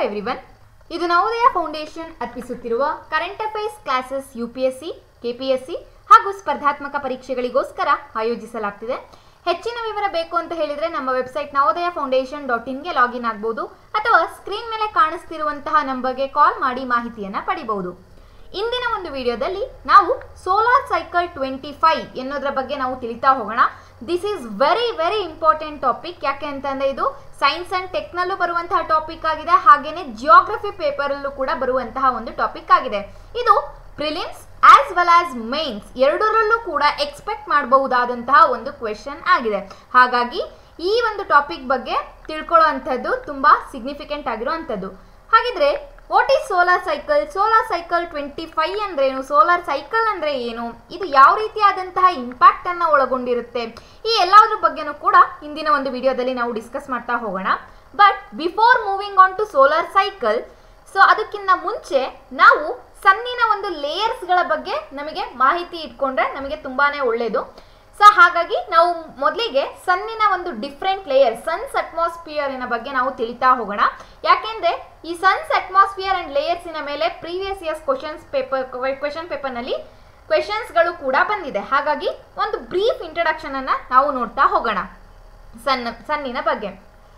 everyone ಇದು Navodaya foundation ಅರ್ಪಿಸುತ್ತಿರುವ current affairs classes U P S C K P S C ಹಾಗೂ ಸ್ಪರ್ಧಾತ್ಮಕ ಪರೀಕ್ಷೆಗಳಿಗೋಸ್ಕರ ಆಯೋಜಿಸಲಾಗ್ತಿದೆ ಹೆಚ್ಚಿನ ವಿವರ ಬೇಕು ಅಂತ ಹೇಳಿದ್ರೆ ನಮ್ಮ ವೆಬ್ಸೈಟ್ ನವೋದಯ ಫೌಂಡೇಶನ್ ಡಾಟ್ ಇನ್ಗೆ ಲಾಗಿನ್ ಆಗ್ಬೋದು ಅಥವಾ ಸ್ಕ್ರೀನ್ ಮೇಲೆ ಕಾಣಿಸ್ತಿರುವಂತಹ ನಂಬರ್ಗೆ ಕಾಲ್ ಮಾಡಿ ಮಾಹಿತಿಯನ್ನ ಪಡಿಬಹುದು ಇಂದಿನ ಒಂದು ವಿಡಿಯೋದಲ್ಲಿ ನಾವು ಸೋಲಾರ್ ಸೈಕಲ್ ಟ್ವೆಂಟಿ ಫೈವ್ ಎನ್ನೋದ್ರ ಬಗ್ಗೆ ನಾವು ತಿಳಿತಾ ಹೋಗೋಣ this is very very important topic ಯಾಕೆ ಅಂತಂದ್ರೆ ಇದು ಸೈನ್ಸ್ ಅಂಡ್ ಟೆಕ್ನಲ್ಲೂ ಬರುವಂತಹ ಟಾಪಿಕ್ ಆಗಿದೆ ಹಾಗೇನೆ ಜಿಯೋಗ್ರಫಿ ಪೇಪರಲ್ಲೂ ಕೂಡ ಬರುವಂತಹ ಒಂದು ಟಾಪಿಕ್ ಆಗಿದೆ ಇದು prelims as well as mains ಎರಡರಲ್ಲೂ ಕೂಡ ಎಕ್ಸ್ಪೆಕ್ಟ್ ಮಾಡಬಹುದಾದಂತಹ ಒಂದು ಕ್ವೆಶನ್ ಆಗಿದೆ ಹಾಗಾಗಿ ಈ ಒಂದು ಟಾಪಿಕ್ ಬಗ್ಗೆ ತಿಳ್ಕೊಳ್ಳುವಂಥದ್ದು ತುಂಬಾ ಸಿಗ್ನಿಫಿಕೆಂಟ್ ಆಗಿರುವಂಥದ್ದು ಹಾಗಿದ್ರೆ what is solar cycle solar cycle twenty five ಅಂದ್ರೆ ಏನು ಸೋಲಾರ್ ಸೈಕಲ್ ಅಂದ್ರೆ ಏನು ಇದು ಯಾವ ರೀತಿಯಾದಂತಹ ಇಂಪ್ಯಾಕ್ಟ್ ಅನ್ನ ಒಳಗೊಂಡಿರುತ್ತೆ ಈ ಎಲ್ಲದ್ರ ಬಗ್ಗೆನೂ ಕೂಡ ಇಂದಿನ ಒಂದು ವಿಡಿಯೋದಲ್ಲಿ ನಾವು ಡಿಸ್ಕಸ್ ಮಾಡ್ತಾ ಹೋಗೋಣ but before moving on to solar cycle so ಅದಕ್ಕಿಂತ ಮುಂಚೆ ನಾವು ಸನ್ನಿನ ಒಂದು ಲೇಯರ್ಸ್ಗಳ ಬಗ್ಗೆ ನಮಗೆ ಮಾಹಿತಿ ಇಟ್ಕೊಂಡ್ರೆ ನಮಗೆ ತುಂಬಾನೇ ಒಳ್ಳೆಯದು ಸೊ ಹಾಗಾಗಿ ನಾವು ಮೊದಲಿಗೆ ಸನ್ನಿನ ಒಂದು ಡಿಫ್ರೆಂಟ್ ಲೇಯರ್ ಸನ್ಸ್ ಅಟ್ಮಾಸ್ಫಿಯರಿನ ಬಗ್ಗೆ ನಾವು ತಿಳಿತಾ ಹೋಗೋಣ ಯಾಕೆಂದ್ರೆ ಈ ಸನ್ಸ್ ಅಟ್ಮಾಸ್ಫಿಯರ್ ಅಂಡ್ ಲೇಯರ್ಸಿನ ಮೇಲೆ previous years questions paper question ಪೇಪರ್ನಲ್ಲಿ ಕ್ವೆಶನ್ಸ್ಗಳು ಕೂಡ ಬಂದಿದೆ ಹಾಗಾಗಿ ಒಂದು ಬ್ರೀಫ್ ಇಂಟ್ರಡಕ್ಷನ್ ಅನ್ನ ನಾವು ನೋಡ್ತಾ ಹೋಗೋಣ ಸನ್ ಸನ್ನಿನ ಬಗ್ಗೆ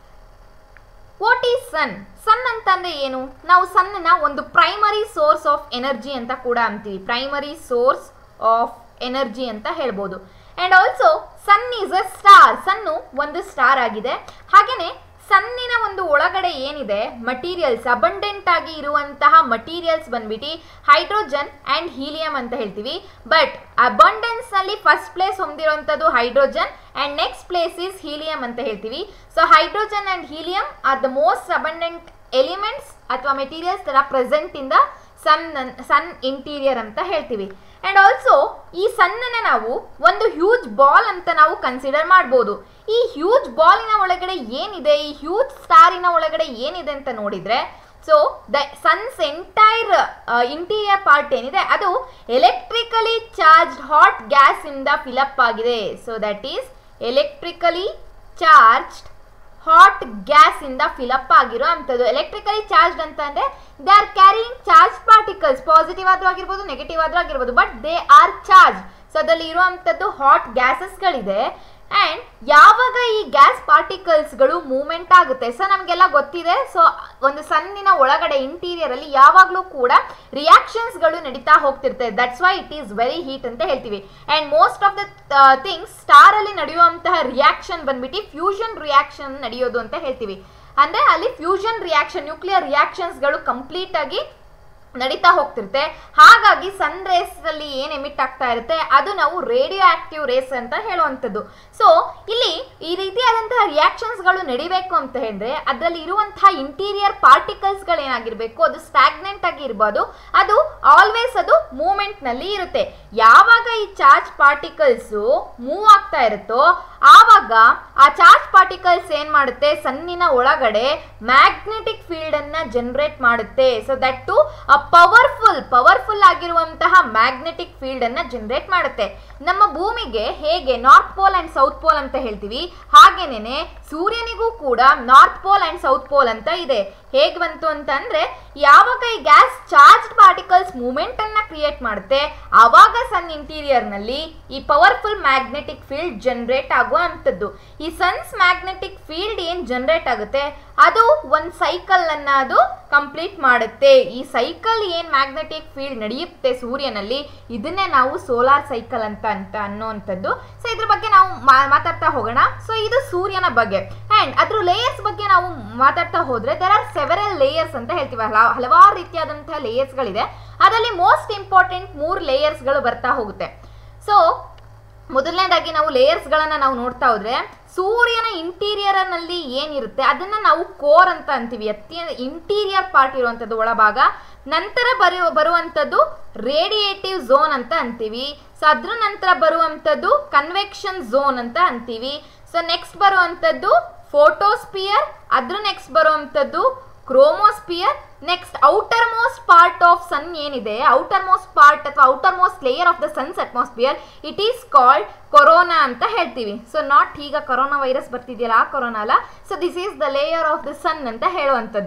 ವಾಟ್ ಈಸ್ ಸನ್ ಸನ್ ಅಂತಂದ್ರೆ ಏನು ನಾವು ಸನ್ನ ಒಂದು ಪ್ರೈಮರಿ ಸೋರ್ಸ್ ಆಫ್ ಎನರ್ಜಿ ಅಂತ ಕೂಡ ಅಂತೀವಿ ಪ್ರೈಮರಿ ಸೋರ್ಸ್ ಆಫ್ ಎನರ್ಜಿ ಅಂತ ಹೇಳ್ಬೋದು and also sun is a star ಸನ್ನು ಒಂದು ಸ್ಟಾರ್ ಆಗಿದೆ ಹಾಗೇನೆ ಸನ್ನಿನ ಒಂದು ಒಳಗಡೆ ಏನಿದೆ ಮಟೀರಿಯಲ್ಸ್ ಅಬಂಡೆಂಟ್ ಆಗಿ ಇರುವಂತಹ ಮಟೀರಿಯಲ್ಸ್ ಬಂದ್ಬಿಟ್ಟು ಹೈಡ್ರೋಜನ್ ಅಂಡ್ ಹೀಲಿಯಂ ಅಂತ ಹೇಳ್ತೀವಿ ಬಟ್ ಅಬಂಡೆನ್ಸ್ ನಲ್ಲಿ ಫಸ್ಟ್ ಪ್ಲೇಸ್ ಹೊಂದಿರುವಂತದ್ದು hydrogen and next place is helium ಅಂತ ಹೇಳ್ತೀವಿ so hydrogen and helium are the most abundant elements ಅಥವಾ materials there are present in the sun sun interior ಅಂತ ಹೇಳ್ತೀವಿ and also ಈ ಸನ್ನನ್ನ ನಾವು ಒಂದು ಹ್ಯೂಜ್ ಬಾಲ್ ಅಂತ ನಾವು ಕನ್ಸಿಡರ್ ಮಾಡ್ಬೋದು ಈ ಹ್ಯೂಜ್ ಬಾಲಿನ ಒಳಗಡೆ ಏನಿದೆ ಈ ಹ್ಯೂಜ್ ಸ್ಟಾರಿನ ಒಳಗಡೆ ಏನಿದೆ ಅಂತ ನೋಡಿದ್ರೆ so the sun's entire interior part ಏನಿದೆ ಅದು ಎಲೆಕ್ಟ್ರಿಕಲಿ ಚಾರ್ಜ್ ಹಾಟ್ ಗ್ಯಾಸ್ ಇಂದ ಫಿಲಪ್ ಆಗಿದೆ so that is electrically charged hot gas ಇಂದ ಫಿಲಪ್ ಆಗಿರೋ ಅಂಥದ್ದು ಎಲೆಕ್ಟ್ರಿಕಲಿ ಚಾರ್ಜ್ ಅಂತ ಅಂದ್ರೆ they are carrying charge particles positive ಆದ್ರೂ ಆಗಿರ್ಬೋದು ನೆಗೆಟಿವ್ ಆದ್ರೂ ಆಗಿರ್ಬೋದು but they are charge so ಅದರಲ್ಲಿ ಇರುವಂಥದ್ದು ಹಾಟ್ ಗ್ಯಾಸಸ್ಗಳಿದೆ ಆ್ಯಂಡ್ ಯಾವಾಗ ಈ ಗ್ಯಾಸ್ ಪಾರ್ಟಿಕಲ್ಸ್ಗಳು ಮೂವ್ಮೆಂಟ್ ಆಗುತ್ತೆ ಸೊ ನಮಗೆಲ್ಲ ಗೊತ್ತಿದೆ ಸೊ ಒಂದು ಸಣ್ಣಿನ ಒಳಗಡೆ ಇಂಟೀರಿಯರ್ ಅಲ್ಲಿ ಯಾವಾಗಲೂ ಕೂಡ ರಿಯಾಕ್ಷನ್ಸ್ಗಳು ನಡೀತಾ ಹೋಗ್ತಿರ್ತದೆ that's why it is very heat ಅಂತ ಹೇಳ್ತೀವಿ and most of the things star ಅಲ್ಲಿ ನಡೆಯುವಂತಹ ರಿಯಾಕ್ಷನ್ ಬಂದ್ಬಿಟ್ಟು ಫ್ಯೂಷನ್ ರಿಯಾಕ್ಷನ್ ನಡೆಯೋದು ಅಂತ ಹೇಳ್ತೀವಿ ಅಂದ್ರೆ ಅಲ್ಲಿ ಫ್ಯೂಷನ್ ರಿಯಾಕ್ಷನ್ ನ್ಯೂಕ್ಲಿಯರ್ ರಿಯಾಕ್ಷನ್ಸ್ಗಳು ಕಂಪ್ಲೀಟ್ ಆಗಿ ನಡೀತಾ ಹೋಗ್ತಿರುತ್ತೆ ಹಾಗಾಗಿ ಸನ್ ರೇಸ್ ಅಲ್ಲಿ ಏನ್ ಎಮಿಟ್ ಆಗ್ತಾ ಇರುತ್ತೆ ಅದು ನಾವು ರೇಡಿಯೋ ಆಕ್ಟಿವ್ ರೇಸ್ ಅಂತ ಹೇಳುವಂಥದ್ದು ಸೊ ಇಲ್ಲಿ ಈ ರೀತಿಯಾದಂತಹ ರಿಯಾಕ್ಷನ್ಸ್ಗಳು ನಡಿಬೇಕು ಅಂತ ಹೇಳಿದ್ರೆ ಅದರಲ್ಲಿ ಇರುವಂತಹ ಇಂಟೀರಿಯರ್ ಪಾರ್ಟಿಕಲ್ಸ್ಗಳು ಏನಾಗಿರ್ಬೇಕು ಅದು ಸ್ಟಾಗ್ನೆಂಟ್ ಆಗಿ ಇರ್ಬೋದು ಅದು ಆಲ್ವೇಸ್ ಅದು ಮೂವ್ಮೆಂಟ್ ನಲ್ಲಿ ಇರುತ್ತೆ ಯಾವಾಗ ಈ ಚಾರ್ಜ್ ಪಾರ್ಟಿಕಲ್ಸ್ ಮೂವ್ ಆಗ್ತಾ ಇರುತ್ತೋ ಆವಾಗ ಆ ಚಾರ್ಜ್ ಪಾರ್ಟಿಕಲ್ಸ್ ಏನ್ ಮಾಡುತ್ತೆ ಸನ್ನಿನ ಒಳಗಡೆ ಮ್ಯಾಗ್ನೆಟಿಕ್ ಫೀಲ್ಡ್ ಅನ್ನ ಜನರೇಟ್ ಮಾಡುತ್ತೆ so that too powerful powerful ಆಗಿರುವಂತಹ ಮ್ಯಾಗ್ನೆಟಿಕ್ ಫೀಲ್ಡ್ ಅನ್ನ ಜನರೇಟ್ ಮಾಡುತ್ತೆ ನಮ್ಮ ಭೂಮಿಗೆ ಹೇಗೆ north pole and south pole ಅಂತ ಹೇಳ್ತೀವಿ ಹಾಗೇನೆ ಸೂರ್ಯನಿಗೂ ಕೂಡ north pole and south pole ಅಂತ ಇದೆ ಹೇಗೆ ಬಂತು ಅಂತ ಅಂದ್ರೆ ಯಾವಾಗ ಈ ಗ್ಯಾಸ್ ಚಾರ್ಜ್ ಪಾರ್ಟಿಕಲ್ಸ್ ಮೂವ್ಮೆಂಟ್ ಅನ್ನ ಕ್ರಿಯೇಟ್ ಮಾಡುತ್ತೆ ಆವಾಗ ಸನ್ ಇಂಟೀರಿಯರ್ ನಲ್ಲಿ ಈ ಪವರ್ಫುಲ್ ಮ್ಯಾಗ್ನೆಟಿಕ್ ಫೀಲ್ಡ್ ಜನರೇಟ್ ಆಗುವ ಅಂತದ್ದು ಈ ಸನ್ಸ್ ಮ್ಯಾಗ್ನೆಟಿಕ್ ಫೀಲ್ಡ್ ಏನ್ ಜನರೇಟ್ ಆಗುತ್ತೆ ಅದು ಒಂದು ಸೈಕಲ್ ಅನ್ನ ಅದು ಕಂಪ್ಲೀಟ್ ಮಾಡುತ್ತೆ ಈ ಸೈಕಲ್ ಏನ್ ಮ್ಯಾಗ್ನೆಟಿಕ್ ಫೀಲ್ಡ್ ನಡೆಯುತ್ತೆ ಸೂರ್ಯನಲ್ಲಿ ಇದನ್ನೇ ನಾವು ಸೋಲಾರ್ ಸೈಕಲ್ ಅಂತ ಅಂತ ಅನ್ನೋವಂಥದ್ದು ಸೊ ಇದ್ರ ಬಗ್ಗೆ ನಾವು ಮಾತಾಡ್ತಾ ಹೋಗೋಣ ಸೊ ಇದು ಸೂರ್ಯನ ಬಗ್ಗೆ ಅಂಡ್ ಅದ್ರ ಲೇಯರ್ಸ್ ಬಗ್ಗೆ ನಾವು ಮಾತಾಡ್ತಾ ಹೋದ್ರೆ ದರ್ ಆರ್ ಸೆವೆರಲ್ ಲೇಯರ್ಸ್ ಅಂತ ಹೇಳ್ತೀವಿ ಹಲವಾರು ರೀತಿಯಾದಂತಹ ಲೇಯರ್ಸ್ಗಳಿದೆ ಅದರಲ್ಲಿ ಮೋಸ್ಟ್ ಇಂಪಾರ್ಟೆಂಟ್ ಮೂರು ಲೇಯರ್ಸ್ಗಳು ಬರ್ತಾ ಹೋಗುತ್ತೆ ಸೊ ಮೊದಲನೇದಾಗಿ ನಾವು ಲೇಯರ್ಸ್ಗಳನ್ನ ನಾವು ನೋಡ್ತಾ ಹೋದ್ರೆ ಸೂರ್ಯನ ಇಂಟೀರಿಯರ್ ನಲ್ಲಿ ಏನಿರುತ್ತೆ ಅದನ್ನ ನಾವು ಕೋರ್ ಅಂತ ಅಂತೀವಿ ಅತ್ಯ ಇಂಟೀರಿಯರ್ ಪಾರ್ಟ್ ಇರುವಂತದ್ದು ಒಳಭಾಗ ನಂತರ ಬರೆಯುವ ಬರುವಂಥದ್ದು ರೇಡಿಯೇಟಿವ್ ಝೋನ್ ಅಂತ ಅಂತೀವಿ ಸೊ ಅದ್ರ ನಂತರ ಬರುವಂಥದ್ದು ಕನ್ವೆಕ್ಷನ್ ಝೋನ್ ಅಂತ ಅಂತೀವಿ ಸೊ ನೆಕ್ಸ್ಟ್ ಬರುವಂಥದ್ದು ಫೋಟೋಸ್ಪಿಯರ್ ಅದ್ರ ನೆಕ್ಸ್ಟ್ ಬರುವಂಥದ್ದು chromosphere next outermost part of sun ಏನಿದೆ ಔಟರ್ ಮೋಸ್ಟ್ ಪಾರ್ಟ್ ಅಥವಾ outermost layer of the sun's atmosphere it is called corona ಅಂತ ಹೇಳ್ತೀವಿ ಸೊ ನಾಟ್ ಈಗ ಕೊರೋನಾ ವೈರಸ್ ಬರ್ತಿದೆಯಲ್ಲ ಆ ಕೊರೋನಾ ಅಲ್ಲ so this is the layer of the sun ಅಂತ ಹೇಳುವಂಥದ್ದು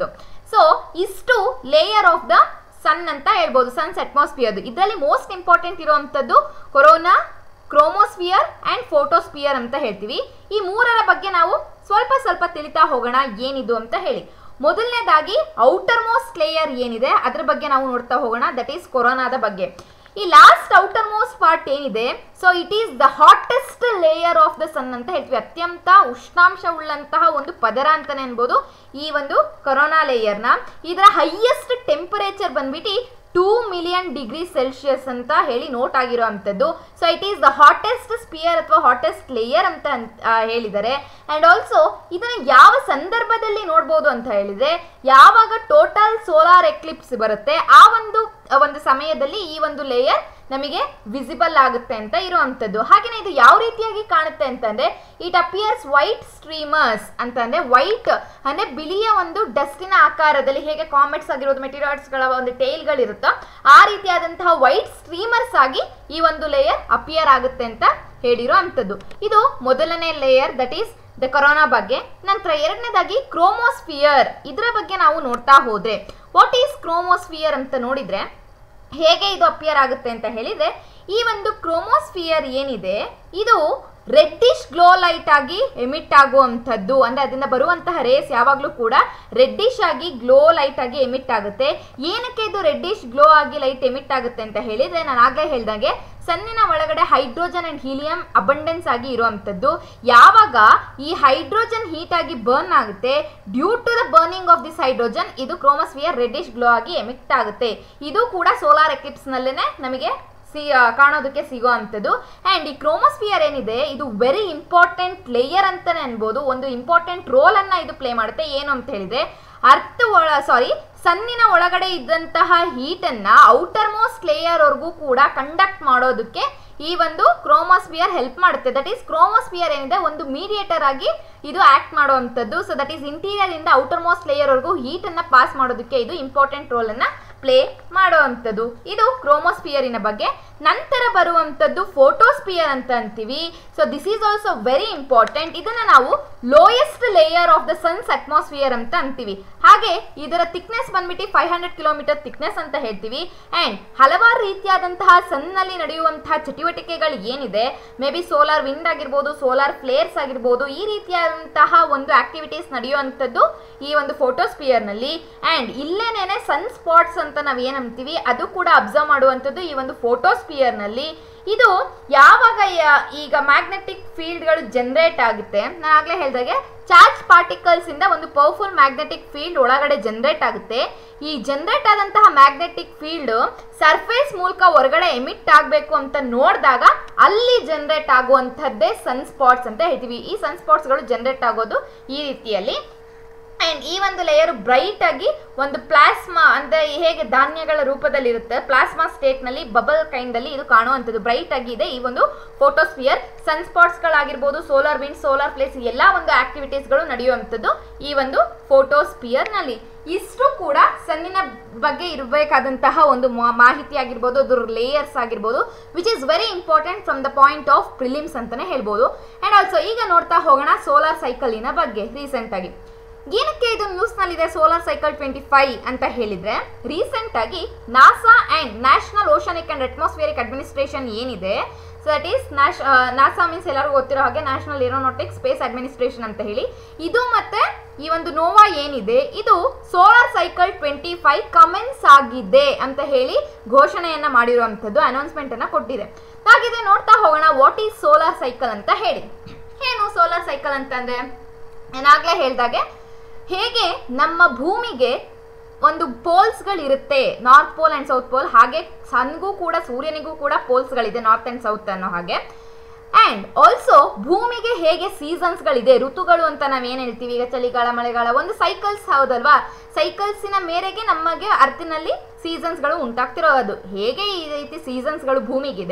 ಸೊ ಇಷ್ಟು ಲೇಯರ್ ಆಫ್ ದ ಸನ್ ಅಂತ ಹೇಳ್ಬೋದು ಸನ್ಸ್ ಅಟ್ಮಾಸ್ಫಿಯರ್ ಇದರಲ್ಲಿ ಮೋಸ್ಟ್ ಇಂಪಾರ್ಟೆಂಟ್ ಇರುವಂಥದ್ದು ಕೊರೋನಾ ಕ್ರೋಮೋಸ್ಫಿಯರ್ ಆ್ಯಂಡ್ ಫೋಟೋಸ್ಫಿಯರ್ ಅಂತ ಹೇಳ್ತೀವಿ ಈ ಮೂರರ ಬಗ್ಗೆ ನಾವು ಸ್ವಲ್ಪ ಸ್ವಲ್ಪ ತಿಳಿತಾ ಹೋಗೋಣ ಏನಿದು ಅಂತ ಹೇಳಿ ಮೊದಲನೇದಾಗಿ ಔಟರ್ ಮೋಸ್ಟ್ ಲೇಯರ್ ಏನಿದೆ ಅದ್ರ ಬಗ್ಗೆ ನಾವು ನೋಡ್ತಾ ಹೋಗೋಣ ದಟ್ ಈಸ್ ಕೊರೋನಾದ ಬಗ್ಗೆ ಈ ಲಾಸ್ಟ್ ಔಟರ್ ಮೋಸ್ಟ್ ಪಾರ್ಟ್ ಏನಿದೆ so it is the hottest layer of the sun ಅಂತ ಹೇಳ್ತೀವಿ ಅತ್ಯಂತ ಉಷ್ಣಾಂಶ ಉಳ್ಳಂತಹ ಒಂದು ಪದರ ಅಂತಾನೆ ಅನ್ಬೋದು ಈ ಒಂದು ಕೊರೋನಾ ಲೇಯರ್ನ ಇದರ ಹೈಯೆಸ್ಟ್ ಟೆಂಪರೇಚರ್ ಬಂದ್ಬಿಟ್ಟು ಟೂ ಮಿಲಿಯನ್ ಡಿಗ್ರಿ ಸೆಲ್ಸಿಯಸ್ ಅಂತ ಹೇಳಿ ನೋಟ್ ಆಗಿರೋ ಅಂಥದ್ದು so it is the hottest sphere ಅಥವಾ ಹಾಟೆಸ್ಟ್ ಲೇಯರ್ ಅಂತ ಅನ್- ಆ, ಹೇಳಿದ್ದಾರೆ ಆ್ಯಂಡ್ ಆಲ್ಸೋ ಇದನ್ನು ಯಾವ ಸಂದರ್ಭದಲ್ಲಿ ನೋಡ್ಬೋದು ಅಂತ ಹೇಳಿದ್ರೆ ಯಾವಾಗ ಟೋಟಲ್ ಸೋಲಾರ್ ಎಕ್ಲಿಪ್ಸ್ ಬರುತ್ತೆ ಆ ಒಂದು ಆ ಒಂದು ಸಮಯದಲ್ಲಿ ಈ ಒಂದು ಲೇಯರ್ ನಮಗೆ ವಿಸಿಬಲ್ ಆಗುತ್ತೆ ಅಂತ ಇರುವಂಥದ್ದು ಹಾಗೆಯೇ ಇದು ಯಾವ ರೀತಿಯಾಗಿ ಕಾಣುತ್ತೆ ಅಂತಂದ್ರೆ ಇಟ್ ಅಪಿಯರ್ಸ್ ವೈಟ್ ಸ್ಟ್ರೀಮರ್ಸ್ ಅಂತಂದ್ರೆ ವೈಟ್ ಅಂದ್ರೆ ಬಿಳಿಯ ಒಂದು ಡಸ್ಟಿನ ಆಕಾರದಲ್ಲಿ ಹೇಗೆ ಕಾಮೆಟ್ಸ್ ಆಗಿರೋದು ಮೆಟೀರಿಯಲ್ಸ್ಗಳ ಒಂದು ಟೈಲ್ಗಳಿರುತ್ತೋ ಆ ರೀತಿಯಾದಂತಹ ವೈಟ್ ಸ್ಟ್ರೀಮರ್ಸ್ ಆಗಿ ಈ ಒಂದು ಲೇಯರ್ ಅಪಿಯರ್ ಆಗುತ್ತೆ ಅಂತ ಹೇಳಿರೋ ಅಂಥದ್ದು ಇದು ಮೊದಲನೇ layer that is the corona ಬಗ್ಗೆ ನಂತರ ಎರಡನೇದಾಗಿ ಕ್ರೋಮೋಸ್ಫಿಯರ್ ಇದರ ಬಗ್ಗೆ ನಾವು ನೋಡ್ತಾ ಹೋದ್ರೆ ವಾಟ್ ಈಸ್ ಕ್ರೋಮೋಸ್ಫಿಯರ್ ಅಂತ ನೋಡಿದ್ರೆ ಹೇಗೆ ಇದು ಅಪಿಯರ್ ಆಗುತ್ತೆ ಅಂತ ಹೇಳಿದ್ರೆ ಈ ಒಂದು ಕ್ರೋಮೋಸ್ಫಿಯರ್ ಏನಿದೆ ಇದು ರೆಡ್ಡಿಶ್ ಗ್ಲೋ ಲೈಟ್ ಆಗಿ ಎಮಿಟ್ ಆಗುವಂಥದ್ದು ಅಂದ್ರೆ ಅದರಿಂದ ಬರುವಂತಹ ರೇಸ್ ಯಾವಾಗಲೂ ಕೂಡ ರೆಡ್ಡಿಶ್ ಆಗಿ ಗ್ಲೋ ಲೈಟ್ ಆಗಿ ಎಮಿಟ್ ಆಗುತ್ತೆ ಏನಕ್ಕೆ ಇದು ರೆಡ್ಡಿಶ್ ಗ್ಲೋ ಆಗಿ ಲೈಟ್ ಎಮಿಟ್ ಆಗುತ್ತೆ ಅಂತ ಹೇಳಿದ್ರೆ ನಾನು ಆಗಲೇ ಹೇಳ್ದಂಗೆ ಸನ್ನಿನ ಒಳಗಡೆ ಹೈಡ್ರೋಜನ್ ಅಂಡ್ ಹೀಲಿಯಂ ಅಬಂಡೆನ್ಸ್ ಆಗಿ ಇರುವಂಥದ್ದು ಯಾವಾಗ ಈ ಹೈಡ್ರೋಜನ್ ಹೀಟ್ ಆಗಿ ಬರ್ನ್ ಆಗುತ್ತೆ due to the burning of this hydrogen ಇದು ಕ್ರೋಮಸ್ಫಿಯರ್ ರೆಡ್ಡಿಶ್ ಗ್ಲೋ ಆಗಿ ಎಮಿಟ್ ಆಗುತ್ತೆ ಇದು ಕೂಡ ಸೋಲಾರ್ ಎಕ್ಲಿಪ್ಸ್ ನಲ್ಲೇನೆ ನಮಗೆ ಸಿ ಆ, ಕಾಣೋದಕ್ಕೆ ಸಿಗೋ ಅಂಥದ್ದು ಆ್ಯಂಡ್ ಈ ಕ್ರೋಮೋಸ್ಫಿಯರ್ ಏನಿದೆ ಇದು ವೆರಿ ಇಂಪಾರ್ಟೆಂಟ್ ಲೇಯರ್ ಅಂತಾನೆ ಅನ್ಬೋದು ಒಂದು ಇಂಪಾರ್ಟೆಂಟ್ ರೋಲ್ ಅನ್ನ ಇದು ಪ್ಲೇ ಮಾಡುತ್ತೆ ಏನು ಅಂತ ಹೇಳಿದ್ರೆ ಅರ್ಥ ಒಳ ಸಾರಿ ಸನ್ನಿನ ಒಳಗಡೆ ಇದ್ದಂತಹ ಹೀಟನ್ನು ಔಟರ್ ಮೋಸ್ಟ್ ಲೇಯರ್ವರೆಗೂ ಕೂಡ ಕಂಡಕ್ಟ್ ಮಾಡೋದಕ್ಕೆ ಈ ಒಂದು ಕ್ರೋಮೋಸ್ಫಿಯರ್ ಹೆಲ್ಪ್ ಮಾಡುತ್ತೆ ದಟ್ ಈಸ್ ಕ್ರೋಮೋಸ್ಫಿಯರ್ ಏನಿದೆ ಒಂದು ಮೀಡಿಯೇಟರ್ ಆಗಿ ಇದು ಆಕ್ಟ್ ಮಾಡುವಂಥದ್ದು ಸೊ ದಟ್ ಈಸ್ ಇಂಟೀರಿಯರ್ ಇಂದ ಔಟರ್ ಮೋಸ್ಟ್ ಲೇಯರ್ವರೆಗೂ ಹೀಟನ್ನು ಪಾಸ್ ಮಾಡೋದಕ್ಕೆ ಇದು ಇಂಪಾರ್ಟೆಂಟ್ ರೋಲನ್ನು ಪ್ಲೇ ಮಾಡುವಂಥದ್ದು ಇದು ಕ್ರೋಮೋಸ್ಫಿಯರಿನ ಬಗ್ಗೆ ನಂತರ ಬರುವಂಥದ್ದು ಫೋಟೋಸ್ಫಿಯರ್ ಅಂತ ಅಂತೀವಿ so this is also very important ಇದನ್ನು ನಾವು lowest layer of the sun's atmosphere ಅಂತ ಅಂತೀವಿ ಹಾಗೆ ಇದರ ಥಿಕ್ನೆಸ್ ಬಂದ್ಬಿಟ್ಟು ಫೈವ್ ಹಂಡ್ರೆಡ್ ಕಿಲೋಮೀಟರ್ ಥಿಕ್ನೆಸ್ ಅಂತ ಹೇಳ್ತೀವಿ ಆ್ಯಂಡ್ ಹಲವಾರು ರೀತಿಯಾದಂತಹ ಸನ್ನಲ್ಲಿ ನಡೆಯುವಂತಹ ಚಟುವಟಿಕೆಗಳು ಏನಿದೆ ಮೇ ಬಿ ಸೋಲಾರ್ ವಿಂಡ್ ಆಗಿರ್ಬೋದು ಸೋಲಾರ್ ಫ್ಲೇರ್ಸ್ ಆಗಿರ್ಬೋದು ಈ ರೀತಿಯಾದಂತಹ ಒಂದು ಆಕ್ಟಿವಿಟೀಸ್ ನಡೆಯುವಂಥದ್ದು ಈ ಒಂದು ಫೋಟೋಸ್ಪಿಯರ್ನಲ್ಲಿ ಆ್ಯಂಡ್ ಇಲ್ಲೇನೇನೆ ಸನ್ ಸ್ಪಾಟ್ಸ್ ಅಂತ ನಾವು ಏನು ಅಂತೀವಿ ಅದು ಕೂಡ ಅಬ್ಸರ್ವ್ ಮಾಡುವಂಥದ್ದು ಈ ಒಂದು ಫೋಟೋಸ್ಪಿಯರ್ನಲ್ಲಿ ಇದು ಯಾವಾಗ ಯ- ಈಗ ಮ್ಯಾಗ್ನೆಟಿಕ್ ಫೀಲ್ಡ್ಗಳು ಜನರೇಟ್ ಆಗುತ್ತೆ ನಾನು ಆಗಲೇ ಹೇಳಿದಾಗೆ ಚಾರ್ಜ್ ಪಾರ್ಟಿಕಲ್ಸ್ ಇಂದ ಒಂದು ಪವರ್ಫುಲ್ ಮ್ಯಾಗ್ನೆಟಿಕ್ ಫೀಲ್ಡ್ ಒಳಗಡೆ ಜನರೇಟ್ ಆಗುತ್ತೆ ಈ ಜನರೇಟ್ ಆದಂತಹ ಮ್ಯಾಗ್ನೆಟಿಕ್ ಫೀಲ್ಡ್ ಸರ್ಫೇಸ್ ಮೂಲಕ ಹೊರಗಡೆ ಎಮಿಟ್ ಆಗಬೇಕು ಅಂತ ನೋಡಿದಾಗ ಅಲ್ಲಿ ಜನರೇಟ್ ಆಗುವಂಥದ್ದೇ ಸನ್ ಸ್ಪಾಟ್ಸ್ ಅಂತ ಹೇಳ್ತೀವಿ ಈ ಸನ್ ಸ್ಪಾಟ್ಸ್ಗಳು ಜನರೇಟ್ ಆಗೋದು ಈ ರೀತಿಯಲ್ಲಿ ಆ್ಯಂಡ್ ಈ ಒಂದು ಲೇಯರ್ ಬ್ರೈಟ್ ಆಗಿ ಒಂದು ಪ್ಲಾಸ್ಮಾ ಅಂದರೆ ಹೇಗೆ ಧಾನ್ಯಗಳ ರೂಪದಲ್ಲಿ ಇರುತ್ತೆ ಪ್ಲಾಸ್ಮಾ ಸ್ಟೇಟ್ನಲ್ಲಿ ಬಬಲ್ ಕೈಂಡಲ್ಲಿ ಇದು ಕಾಣುವಂಥದ್ದು ಬ್ರೈಟ್ ಆಗಿ ಇದೆ ಈ ಒಂದು ಫೋಟೋಸ್ಫಿಯರ್ ಸನ್ ಸ್ಪಾಟ್ಸ್ಗಳಾಗಿರ್ಬೋದು ಸೋಲಾರ್ ವಿಂಡ್ ಸೋಲಾರ್ ಪ್ಲೇಸ್ ಎಲ್ಲ ಒಂದು ಆಕ್ಟಿವಿಟೀಸ್ಗಳು ನಡೆಯುವಂಥದ್ದು ಈ ಒಂದು ಫೋಟೋಸ್ಪಿಯರ್ನಲ್ಲಿ ಇಷ್ಟು ಕೂಡ ಸನ್ನಿನ ಬಗ್ಗೆ ಇರಬೇಕಾದಂತಹ ಒಂದು ಮಾ- ಮಾಹಿತಿ ಆಗಿರ್ಬೋದು ಅದ್ರ ಲೇಯರ್ಸ್ ಆಗಿರ್ಬೋದು which is very important from the point of prelims ಅಂತಲೇ ಹೇಳ್ಬೋದು ಆ್ಯಂಡ್ ಆಲ್ಸೋ ಈಗ ನೋಡ್ತಾ ಹೋಗೋಣ ಸೋಲಾರ್ ಸೈಕಲಿನ ಬಗ್ಗೆ ರೀಸೆಂಟಾಗಿ ಏನಕ್ಕೆ ಇದು ನ್ಯೂಸ್ನಲ್ಲಿದೆ ಸೋಲಾರ್ ಸೈಕಲ್ ಟ್ವೆಂಟಿ ಫೈವ್ ಅಂತ ಹೇಳಿದ್ರೆ ರೀಸೆಂಟ್ ಆಗಿ NASA and national oceanic and atmospheric administration ಏನಿದೆ ಸೊ ದಟ್ ಈಸ್ ನ್ಯಾಷ್ ನಾಸಾ ಮೀನ್ಸ್ ಎಲ್ಲರಿಗೂ ಗೊತ್ತಿರೋ ಹಾಗೆ ನ್ಯಾಷನಲ್ ಏರೋನಾಟಿಕ್ ಸ್ಪೇಸ್ ಅಡ್ಮಿನಿಸ್ಟ್ರೇಷನ್ ಅಂತ ಹೇಳಿ ಇದು ಮತ್ತೆ ಈ ಒಂದು ನೋವಾ ಏನಿದೆ ಇದು solar cycle twenty five commence ಆಗಿದೆ ಅಂತ ಹೇಳಿ ಘೋಷಣೆಯನ್ನ ಮಾಡಿರುವಂಥದ್ದು ಅನೌನ್ಸ್ಮೆಂಟ್ ಅನ್ನ ಕೊಟ್ಟಿದೆ ಹಾಗಿದ್ರೆ ನೋಡ್ತಾ ಹೋಗೋಣ ವಾಟ್ ಈಸ್ ಸೋಲಾರ್ ಸೈಕಲ್ ಅಂತ ಹೇಳಿ ಏನು ಸೋಲಾರ್ ಸೈಕಲ್ ಅಂತಂದ್ರೆ ನಾನಾಗಲೇ ಹೇಳ್ದಾಗೆ ಹೇಗೆ ನಮ್ಮ ಭೂಮಿಗೆ ಒಂದು ಪೋಲ್ಸ್ಗಳಿರುತ್ತೆ north pole and south pole ಹಾಗೆ ಸನ್ಗೂ ಕೂಡ ಸೂರ್ಯನಿಗೂ ಕೂಡ ಪೋಲ್ಸ್ಗಳಿದೆ ನಾರ್ತ್ ಆ್ಯಂಡ್ ಸೌತ್ ಅನ್ನೋ ಹಾಗೆ ಆ್ಯಂಡ್ ಆಲ್ಸೋ ಭೂಮಿಗೆ ಹೇಗೆ ಸೀಸನ್ಸ್ಗಳಿದೆ ಋತುಗಳು ಅಂತ ನಾವೇನು ಹೇಳ್ತೀವಿ ಈಗ ಚಳಿಗಾಲ ಮಳೆಗಾಲ ಒಂದು ಸೈಕಲ್ಸ್ ಹೌದಲ್ವಾ ಸೈಕಲ್ಸಿನ ಮೇರೆಗೆ ನಮಗೆ ಅರ್ಥಿನಲ್ಲಿ ಸೀಸನ್ಸ್ಗಳು ಉಂಟಾಗ್ತಿರೋದು ಹೇಗೆ ಈ ರೀತಿ ಸೀಸನ್ಸ್ಗಳು ಭೂಮಿಗಿದೆ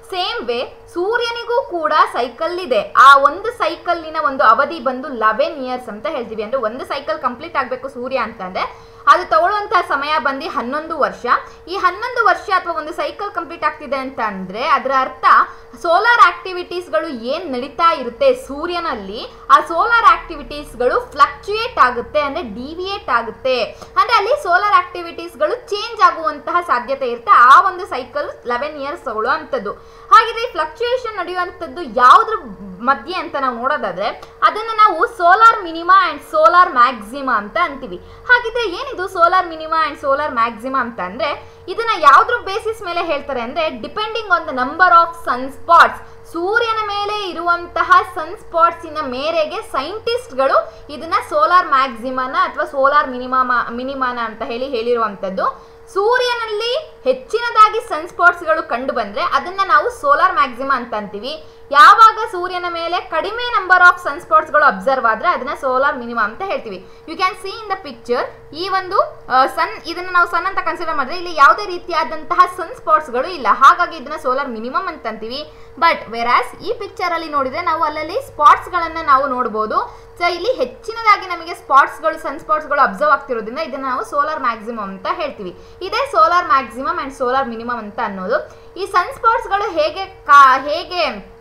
ಸೇಮ್ ವೇ ಸೂರ್ಯನಿಗೂ ಕೂಡ ಸೈಕಲ್ ಇದೆ ಆ ಒಂದು ಸೈಕಲ್ಲಿನ ಒಂದು ಅವಧಿ ಬಂದು ಲೆವೆನ್ ಇಯರ್ಸ್ ಅಂತ ಹೇಳ್ತೀವಿ ಅಂದ್ರೆ ಒಂದು ಸೈಕಲ್ ಕಂಪ್ಲೀಟ್ ಆಗಬೇಕು ಸೂರ್ಯ ಅಂತಂದ್ರೆ ಅದು ತಗೊಳ್ಳುವಂತಹ ಸಮಯ ಬಂದು ಹನ್ನೊಂದು ವರ್ಷ ಈ ಹನ್ನೊಂದು ವರ್ಷ ಅಥವಾ ಒಂದು ಸೈಕಲ್ ಕಂಪ್ಲೀಟ್ ಆಗ್ತಿದೆ ಅಂತ ಅಂದ್ರೆ ಅದರ ಅರ್ಥ ಸೋಲಾರ್ ಆಕ್ಟಿವಿಟೀಸ್ಗಳು ಏನ್ ನಡೀತಾ ಇರುತ್ತೆ ಸೂರ್ಯನಲ್ಲಿ ಆ ಸೋಲಾರ್ ಆಕ್ಟಿವಿಟೀಸ್ಗಳು ಫ್ಲಕ್ಚುಯೇಟ್ ಆಗುತ್ತೆ ಅಂದ್ರೆ ಡಿವಿಯೇಟ್ ಆಗುತ್ತೆ ಅಂದ್ರೆ ಅಲ್ಲಿ ಸೋಲಾರ್ ಆಕ್ಟಿವಿಟೀಸ್ಗಳು ಚೇಂಜ್ ಆಗುವಂತಹ ಸಾಧ್ಯತೆ ಇರುತ್ತೆ ಆ ಒಂದು ಸೈಕಲ್ ಲೆವೆನ್ ಇಯರ್ಸ್ ತಗೊಳ್ಳುವಂಥದ್ದು ಹಾಗಿದ್ರೆ ಈ ಫ್ಲಕ್ಚುಯೇಷನ್ ನಡೆಯುವಂಥದ್ದು ಯಾವುದ್ರ ಮಧ್ಯೆ ಅಂತ ನಾವು ನೋಡೋದಾದ್ರೆ ಅದನ್ನ ನಾವು solar minima and solar maxima ಅಂತ ಅಂತೀವಿ ಹಾಗಿದ್ರೆ ಏನಿದು solar minima and solar maxima ಅಂತ ಅಂದ್ರೆ ಇದನ್ನ ಯಾವ್ದ್ರ ಬೇಸಿಸ್ ಮೇಲೆ ಹೇಳ್ತಾರೆ ಅಂದ್ರೆ depending on the number of sunspots ಸೂರ್ಯನ ಮೇಲೆ ಇರುವಂತಹ ಸನ್ ಸ್ಪಾಟ್ಸಿನ ಮೇರೆಗೆ ಸೈಂಟಿಸ್ಟ್ಗಳು ಇದನ್ನ ಸೋಲಾರ್ ಮ್ಯಾಕ್ಸಿಮನ ಅಥವಾ ಸೋಲಾರ್ ಮಿನಿಮಾಮ ಮಿನಿಮಾನ ಅಂತ ಹೇಳಿ ಹೇಳಿರುವಂಥದ್ದು ಸೂರ್ಯನಲ್ಲಿ ಹೆಚ್ಚಿನದಾಗಿ ಸನ್ ಸ್ಪಾಟ್ಸ್ಗಳು ಕಂಡು ಬಂದ್ರೆ ಅದನ್ನ ನಾವು ಸೋಲಾರ್ ಮ್ಯಾಕ್ಸಿಮಾ ಅಂತ ಅಂತೀವಿ ಯಾವಾಗ ಸೂರ್ಯನ ಮೇಲೆ ಕಡಿಮೆ ನಂಬರ್ ಆಫ್ ಸನ್ ಸ್ಪಾಟ್ಸ್ಗಳು ಅಬ್ಸರ್ವ್ ಆದ್ರೆ ಅದನ್ನ ಸೋಲಾರ್ ಮಿನಿಮಾ ಅಂತ ಹೇಳ್ತೀವಿ you can see in the picture ಈ ಒಂದು ಸನ್ ಇದನ್ನ ನಾವು ಸನ್ ಅಂತ ಕನ್ಸಿಡರ್ ಮಾಡಿದ್ರೆ ಇಲ್ಲಿ ಯಾವುದೇ ರೀತಿಯಾದಂತಹ ಸನ್ ಸ್ಪಾಟ್ಸ್ಗಳು ಇಲ್ಲ ಹಾಗಾಗಿ ಇದನ್ನ ಸೋಲಾರ್ ಮಿನಿಮಮ್ ಅಂತ ಅಂತೀವಿ ಬಟ್ ವೆರಾಸ್ ಈ ಪಿಕ್ಚರ್ ಅಲ್ಲಿ ನೋಡಿದ್ರೆ ನಾವು ಅಲ್ಲಲ್ಲಿ ಸ್ಪಾಟ್ಸ್ಗಳನ್ನ ನಾವು ನೋಡ್ಬೋದು ಸೊ ಇಲ್ಲಿ ಹೆಚ್ಚಿನದಾಗಿ ನಮಗೆ ಸ್ಪಾಟ್ಸ್ಗಳು ಸನ್ ಸ್ಪಾಟ್ಸ್ಗಳು ಅಬ್ಸರ್ವ್ ಆಗ್ತಿರೋದ್ರಿಂದ ಇದನ್ನ ನಾವು ಸೋಲಾರ್ ಮ್ಯಾಕ್ಸಿಮಮ್ ಅಂತ ಹೇಳ್ತೀವಿ ಇದೇ solar maximum and solar minimum ಅಂತ ಅನ್ನೋದು ಈ ಸನ್ ಸ್ಪಾಟ್ಸ್ಗಳು ಹೇಗೆ ಕಾ ಹೇಗೆ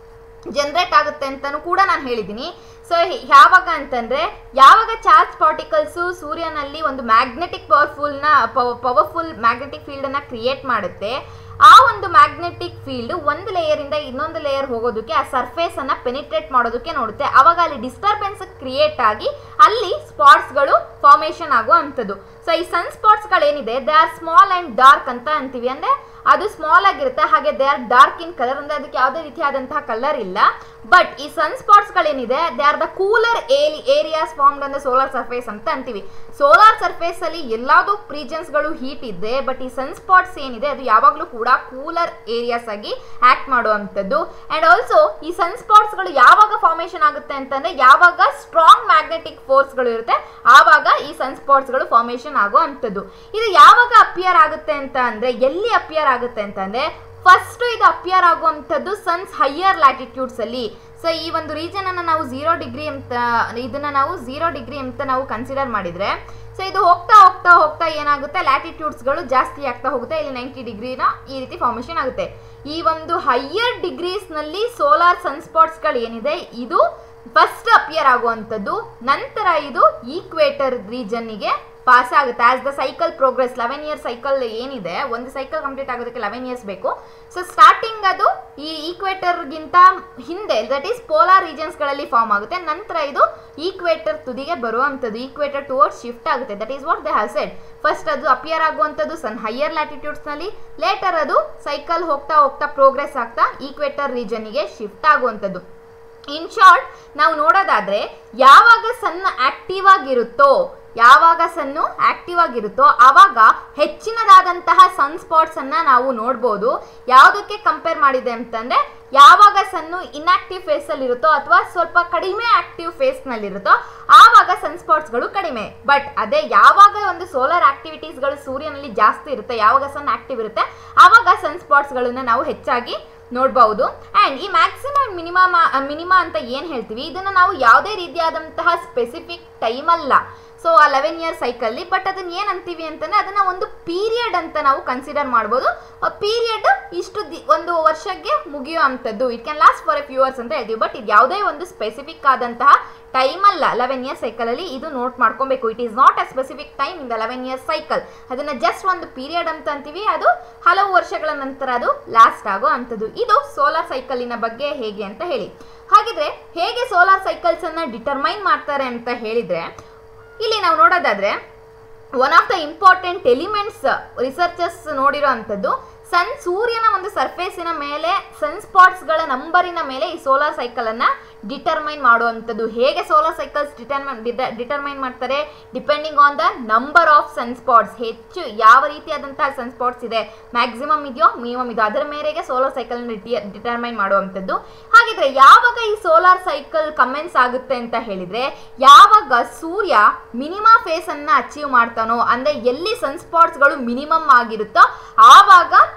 ಜನರೇಟ್ ಆಗುತ್ತೆ ಅಂತಲೂ ಕೂಡ ನಾನು ಹೇಳಿದ್ದೀನಿ ಸೊ ಯಾವಾಗ ಅಂತಂದ್ರೆ ಯಾವಾಗ ಚಾರ್ಜ್ ಪಾರ್ಟಿಕಲ್ಸು ಸೂರ್ಯನಲ್ಲಿ ಒಂದು ಮ್ಯಾಗ್ನೆಟಿಕ್ ಪವರ್ಫುಲ್ನ ಪವರ್ಫುಲ್ ಮ್ಯಾಗ್ನೆಟಿಕ್ ಫೀಲ್ಡನ್ನು ಕ್ರಿಯೇಟ್ ಮಾಡುತ್ತೆ ಆ ಒಂದು ಮ್ಯಾಗ್ನೆಟಿಕ್ ಫೀಲ್ಡ್ ಒಂದು ಲೇಯರಿಂದ ಇನ್ನೊಂದು ಲೇಯರ್ ಹೋಗೋದಕ್ಕೆ ಆ ಸರ್ಫೇಸ್ ಅನ್ನ ಪೆನಿಟ್ರೇಟ್ ಮಾಡೋದಕ್ಕೆ ನೋಡುತ್ತೆ ಅವಾಗ ಅಲ್ಲಿ ಡಿಸ್ಟರ್ಬೆನ್ಸ್ ಕ್ರಿಯೇಟ್ ಆಗಿ ಅಲ್ಲಿ ಸ್ಪಾಟ್ಸ್ಗಳು ಫಾರ್ಮೇಷನ್ ಆಗುವಂಥದ್ದು ಸೊ ಈ ಸನ್ ಸ್ಪಾಟ್ಸ್ಗಳೇನಿದೆ they are small and dark ಅಂತ ಅಂತೀವಿ ಅಂದರೆ ಅದು ಸ್ಮಾಲ್ ಆಗಿರುತ್ತೆ ಹಾಗೆ they are dark in colour ಅಂದರೆ ಅದಕ್ಕೆ ಯಾವುದೇ ರೀತಿಯಾದಂತಹ ಕಲರ್ ಇಲ್ಲ ಬಟ್ ಈ ಸನ್ ಸ್ಪಾಟ್ಸ್ಗಳೇನಿದೆ they are the cooler area areas formed ಅಂದ್ರೆ ಸೋಲಾರ್ ಸರ್ಫೇಸ್ ಅಂತ ಅಂತೀವಿ ಸೋಲಾರ್ ಸರ್ಫೇಸ್ ಅಲ್ಲಿ ಎಲ್ಲಾದು ರೀಜನ್ಸ್ಗಳು ಹೀಟ್ ಇದೆ ಬಟ್ ಈ ಸನ್ ಸ್ಪಾಟ್ಸ್ ಏನಿದೆ ಅದು ಯಾವಾಗಲೂ ಕೂಡ ಕೂಲರ್ ಏರಿಯಾಸ್ ಆಗಿ ಆಕ್ಟ್ ಮಾಡುವಂಥದ್ದು ಅಂಡ್ ಆಲ್ಸೋ ಈ ಸನ್ ಸ್ಪಾಟ್ಸ್ಗಳು ಯಾವಾಗ ಫಾರ್ಮೇಷನ್ ಆಗುತ್ತೆ ಅಂತಂದ್ರೆ ಯಾವಾಗ ಸ್ಟ್ರಾಂಗ್ ಮ್ಯಾಗ್ನೆಟಿಕ್ ಫೋರ್ಸ್ಗಳು ಇರುತ್ತೆ ಆವಾಗ ಈ ಸನ್ ಸ್ಪಾಟ್ಸ್ಗಳು ಫಾರ್ಮೇಷನ್ ಆಗುವಂಥದ್ದು ಇದು ಯಾವಾಗ ಅಪಿಯರ್ ಆಗುತ್ತೆ ಅಂತ ಅಂದ್ರೆ ಎಲ್ಲಿ ಅಪಿಯರ್ ಆಗುತ್ತೆ ಅಂತಂದ್ರೆ ಫಸ್ಟ್ ಇದು ಅಪಿಯರ್ ಆಗುವಂಥದ್ದು ಸನ್ಸ್ ಹೈಯರ್ ಲ್ಯಾಟಿಟ್ಯೂಡ್ಸ್ ಅಲ್ಲಿ ಸೊ ಈ ಒಂದು ರೀಜನ್ ಅನ್ನ ನಾವು ಝೀರೋ ಡಿಗ್ರಿ ಅಂತ ಇದನ್ನ ನಾವು ಝೀರೋ ಡಿಗ್ರಿ ಅಂತ ನಾವು ಕನ್ಸಿಡರ್ ಮಾಡಿದ್ರೆ ಸೊ ಇದು ಹೋಗ್ತಾ ಹೋಗ್ತಾ ಹೋಗ್ತಾ ಏನಾಗುತ್ತೆ ಲ್ಯಾಟಿಟ್ಯೂಡ್ಸ್ಗಳು ಜಾಸ್ತಿ ಆಗ್ತಾ ಹೋಗುತ್ತೆ ಇಲ್ಲಿ ನೈಂಟಿ ಡಿಗ್ರಿನ ಈ ರೀತಿ ಫಾರ್ಮೇಷನ್ ಆಗುತ್ತೆ ಈ ಒಂದು ಹೈಯರ್ ಡಿಗ್ರೀಸ್ನಲ್ಲಿ ಸೋಲಾರ್ ಸನ್ಸ್ಪಾಟ್ಸ್ಗಳು ಏನಿದೆ ಇದು ಫಸ್ಟ್ ಅಪಿಯರ್ ಆಗುವಂಥದ್ದು ನಂತರ ಇದು ಈಕ್ವೇಟರ್ ರೀಜನ್ನಿಗೆ ಪಾಸ್ ಆಗುತ್ತೆ as the cycle progress eleven year cycle ಏನಿದೆ ಒಂದು ಸೈಕಲ್ ಕಂಪ್ಲೀಟ್ ಆಗೋದಕ್ಕೆ ಲೆವೆನ್ ಇಯರ್ಸ್ ಬೇಕು ಸೊ ಸ್ಟಾರ್ಟಿಂಗ್ ಅದು ಈ ಈಕ್ವೇಟರ್ಗಿಂತ ಹಿಂದೆ ದಟ್ ಈಸ್ ಪೋಲಾರ್ ರೀಜನ್ಸ್ಗಳಲ್ಲಿ ಫಾರ್ಮ್ ಆಗುತ್ತೆ ನಂತರ ಇದು ಈಕ್ವೇಟರ್ ತುದಿಗೆ ಬರುವಂಥದ್ದು ಈಕ್ವೇಟರ್ ಟುವರ್ಡ್ಸ್ ಶಿಫ್ಟ್ ಆಗುತ್ತೆ that is what they have said first ಅದು ಅಪಿಯರ್ ಆಗುವಂಥದ್ದು ಸನ್ ಹೈಯರ್ ಲ್ಯಾಟಿಟ್ಯೂಡ್ಸ್ನಲ್ಲಿ ಲೇಟರ್ ಅದು ಸೈಕಲ್ ಹೋಗ್ತಾ ಹೋಗ್ತಾ ಪ್ರೋಗ್ರೆಸ್ ಆಗ್ತಾ ಈಕ್ವೇಟರ್ ರೀಜನ್ನಿಗೆ ಶಿಫ್ಟ್ ಆಗುವಂಥದ್ದು ಇನ್ ಶಾರ್ಟ್ ನಾವು ನೋಡೋದಾದ್ರೆ ಯಾವಾಗ ಸನ್ ಆಕ್ಟಿವ್ ಆಗಿರುತ್ತೋ ಯಾವಾಗ ಸನ್ನು ಆಕ್ಟಿವ್ ಆಗಿರುತ್ತೋ ಆವಾಗ ಹೆಚ್ಚಿನದಾದಂತಹ ಸನ್ ಸ್ಪಾಟ್ಸ್ ಅನ್ನ ನಾವು ನೋಡ್ಬೋದು ಯಾವುದಕ್ಕೆ ಕಂಪೇರ್ ಮಾಡಿದೆ ಅಂತಂದ್ರೆ ಯಾವಾಗ ಸನ್ನು ಇನ್ಆಕ್ಟಿವ್ ಫೇಸ್ ಅಲ್ಲಿ ಇರುತ್ತೋ ಅಥವಾ ಸ್ವಲ್ಪ ಕಡಿಮೆ ಆಕ್ಟಿವ್ ಫೇಸ್ ನಲ್ಲಿ ಇರುತ್ತೋ ಆವಾಗ ಸನ್ ಸ್ಪಾಟ್ಸ್ಗಳು ಕಡಿಮೆ ಬಟ್ ಅದೇ ಯಾವಾಗ ಒಂದು ಸೋಲಾರ್ ಆಕ್ಟಿವಿಟೀಸ್ಗಳು ಸೂರ್ಯನಲ್ಲಿ ಜಾಸ್ತಿ ಇರುತ್ತೆ ಯಾವಾಗ ಸನ್ ಆಕ್ಟಿವ್ ಇರುತ್ತೆ ಆವಾಗ ಸನ್ ಸ್ಪಾಟ್ಸ್ಗಳನ್ನ ನಾವು ಹೆಚ್ಚಾಗಿ ನೋಡಬಹುದು ಆ್ಯಂಡ್ ಈ ಮ್ಯಾಕ್ಸಿಮಮ್ ಮಿನಿಮಮ್ ಮಿನಿಮಾ ಅಂತ ಏನು ಹೇಳ್ತೀವಿ ಇದನ್ನು ನಾವು ಯಾವುದೇ ರೀತಿಯಾದಂತಹ ಸ್ಪೆಸಿಫಿಕ್ ಟೈಮ್ ಅಲ್ಲ ಸೊ ಆ ಲೆವೆನ್ ಇಯರ್ ಸೈಕಲ್ಲಿ ಬಟ್ ಅದನ್ನ ಏನು ಅಂತೀವಿ ಅಂತಂದ್ರೆ ಅದನ್ನ ಒಂದು ಪೀರಿಯಡ್ ಅಂತ ನಾವು ಕನ್ಸಿಡರ್ ಮಾಡ್ಬೋದು ಪೀರಿಯಡ್ ಇಷ್ಟು ದಿ ಒಂದು ವರ್ಷಕ್ಕೆ ಮುಗಿಯೋ ಅಂಥದ್ದು it can last for a few hours ಅಂತ ಹೇಳ್ತೀವಿ ಬಟ್ ಇದು ಯಾವುದೇ ಒಂದು ಸ್ಪೆಸಿಫಿಕ್ ಆದಂತಹ ಟೈಮ್ ಅಲ್ಲ ಲೆವೆನ್ ಇಯರ್ ಸೈಕಲಲ್ಲಿ ಇದು ನೋಟ್ ಮಾಡ್ಕೊಬೇಕು it is not a specific time in the eleven year cycle ಅದನ್ನ ಜಸ್ಟ್ ಒಂದು ಪೀರಿಯಡ್ ಅಂತ ಅಂತೀವಿ ಅದು ಹಲವು ವರ್ಷಗಳ ನಂತರ ಅದು ಲಾಸ್ಟ್ ಆಗೋ ಅಂಥದ್ದು ಇದು ಸೋಲಾರ್ ಸೈಕಲಿನ ಬಗ್ಗೆ ಹೇಗೆ ಅಂತ ಹೇಳಿ ಹಾಗಿದ್ರೆ ಹೇಗೆ ಸೋಲಾರ್ ಸೈಕಲ್ಸ್ ಅನ್ನ ಡಿಟರ್ಮೈನ್ ಮಾಡ್ತಾರೆ ಅಂತ ಹೇಳಿದ್ರೆ ಇಲ್ಲಿ ನಾವು ನೋಡೋದಾದ್ರೆ one of the important elements researchers ನೋಡಿರೋ ಅಂಥದ್ದು ಸನ್ ಸೂರ್ಯನ ಒಂದು ಸರ್ಫೇಸಿನ ಮೇಲೆ ಸನ್ ಸ್ಪಾಟ್ಸ್ಗಳ ನಂಬರಿನ ಮೇಲೆ ಈ ಸೋಲಾರ್ ಸೈಕಲನ್ನು ಡಿಟರ್ಮೈನ್ ಮಾಡುವಂಥದ್ದು ಹೇಗೆ ಸೋಲಾರ್ ಸೈಕಲ್ಸ್ ಡಿಟರ್ಮೈನ್ ಡಿಟರ್ಮೈನ್ ಮಾಡ್ತಾರೆ depending on the number of sunspots ಹೆಚ್ಚು ಯಾವ ರೀತಿಯಾದಂತಹ ಸನ್ ಸ್ಪಾಟ್ಸ್ ಇದೆ ಮ್ಯಾಕ್ಸಿಮಮ್ ಇದೆಯೋ ಮಿನಿಮಮ್ ಇದೆಯೋ ಅದರ ಮೇರೆಗೆ ಸೋಲಾರ್ ಸೈಕಲ್ ಡಿಟರ್ಮೈನ್ ಮಾಡುವಂಥದ್ದು ಹಾಗಿದ್ರೆ ಯಾವಾಗ ಈ ಸೋಲಾರ್ ಸೈಕಲ್ ಕಮೆನ್ಸ್ ಆಗುತ್ತೆ ಅಂತ ಹೇಳಿದ್ರೆ ಯಾವಾಗ ಸೂರ್ಯ ಮಿನಿಮಾ ಫೇಸ್ ಅನ್ನ ಅಚೀವ್ ಮಾಡ್ತಾನೋ ಅಂದ್ರೆ ಎಲ್ಲಿ ಸನ್ ಸ್ಪಾಟ್ಸ್ಗಳು ಮಿನಿಮಮ್ ಆಗಿರುತ್ತೋ ಆವಾಗ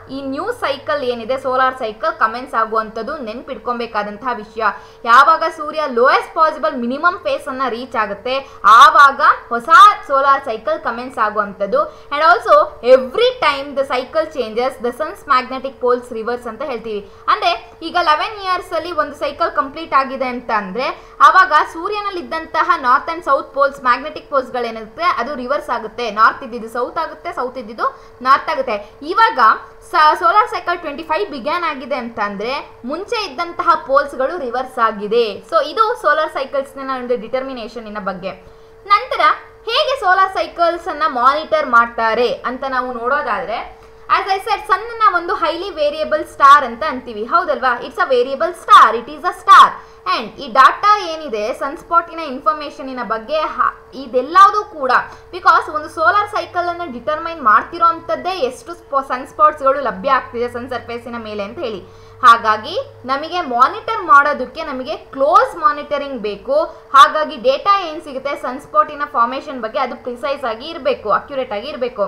ಈ ನ್ಯೂ ಸೈಕಲ್ ಏನಿದೆ ಸೋಲಾರ್ ಸೈಕಲ್ ಕಮೆನ್ಸ್ ಆಗುವಂಥದ್ದು ನೆನ್ಪಿಟ್ಕೊಬೇಕಾದಂತಹ ವಿಷಯ ಯಾವಾಗ ಸೂರ್ಯ ಲೋಯೆಸ್ಟ್ ಪಾಸಿಬಲ್ ಮಿನಿಮಮ್ ಫೇಸ್ ಅನ್ನ ರೀಚ್ ಆಗುತ್ತೆ ಆವಾಗ ಹೊಸ ಸೋಲಾರ್ ಸೈಕಲ್ ಕಮೆನ್ಸ್ ಆಗುವಂಥದ್ದು and also every time the cycle changes the sun's magnetic poles reverse ಅಂತ ಹೇಳ್ತೀವಿ ಅಂದ್ರೆ ಈಗ ಲೆವೆನ್ ಇಯರ್ಸ್ ಅಲ್ಲಿ ಒಂದು ಸೈಕಲ್ ಕಂಪ್ಲೀಟ್ ಆಗಿದೆ ಅಂತ ಅಂದ್ರೆ ಆವಾಗ ಸೂರ್ಯನಲ್ಲಿದ್ದಂತಹ north and south poles magnetic poles ಗಳೇನಿರುತ್ತೆ ಅದು ರಿವರ್ಸ್ ಆಗುತ್ತೆ ನಾರ್ತ್ ಇದ್ದಿದ್ದು ಸೌತ್ ಆಗುತ್ತೆ ಸೌತ್ ಇದ್ದಿದ್ದು ನಾರ್ತ್ ಆಗುತ್ತೆ ಇವಾಗ solar cycle twenty five began ಆಗಿದೆ ಅಂತ ಅಂದ್ರೆ ಮುಂಚೆ ಇದ್ದಂತಹ ಪೋಲ್ಸ್ಗಳು ರಿವರ್ಸ್ ಆಗಿದೆ ಸೊ ಇದು ಸೋಲಾರ್ ಸೈಕಲ್ಸ್ ಒಂದು ಡಿಟರ್ಮಿನೇಷನ್ ಬಗ್ಗೆ ನಂತರ ಹೇಗೆ ಸೋಲಾರ್ ಸೈಕಲ್ಸ್ ಅನ್ನ ಮಾನಿಟರ್ ಮಾಡ್ತಾರೆ ಅಂತ ನಾವು ನೋಡೋದಾದ್ರೆ ಆಸ್ ಐ ಸೆಟ್ ಸನ್ನ ಒಂದು ಹೈಲಿ ವೇರಿಯಬಲ್ ಸ್ಟಾರ್ ಅಂತ ಅಂತೀವಿ ಹೌದಲ್ವಾ it's a variable star it is a star and ಈ ಡಾಟಾ ಏನಿದೆ ಸನ್ಸ್ಪಾಟಿನ ಇನ್ಫಾರ್ಮೇಶನಿನ ಬಗ್ಗೆ ಹ- ಇದೆಲ್ಲದೂ ಕೂಡ ಬಿಕಾಸ್ ಒಂದು ಸೋಲಾರ್ ಸೈಕಲ್ ಅನ್ನು ಡಿಟರ್ಮೈನ್ ಮಾಡ್ತಿರೋ ಅಂಥದ್ದೇ ಎಷ್ಟು ಸನ್ಸ್ಪಾಟ್ಸ್ಗಳು ಲಭ್ಯ ಆಗ್ತಿದೆ ಸನ್ ಸರ್ಫೇಸಿನ ಮೇಲೆ ಅಂತ ಹೇಳಿ ಹಾಗಾಗಿ ನಮಗೆ ಮಾನಿಟರ್ ಮಾಡೋದಕ್ಕೆ ನಮಗೆ ಕ್ಲೋಸ್ ಮಾನಿಟರಿಂಗ್ ಬೇಕು ಹಾಗಾಗಿ ಡೇಟಾ ಏನು ಸಿಗುತ್ತೆ ಸನ್ಸ್ಪಾಟಿನ ಫಾರ್ಮೇಷನ್ ಬಗ್ಗೆ ಅದು ಪ್ರಿಸೈಸ್ ಆಗಿ ಇರಬೇಕು ಅಕ್ಯುರೇಟ್ ಆಗಿ ಇರಬೇಕು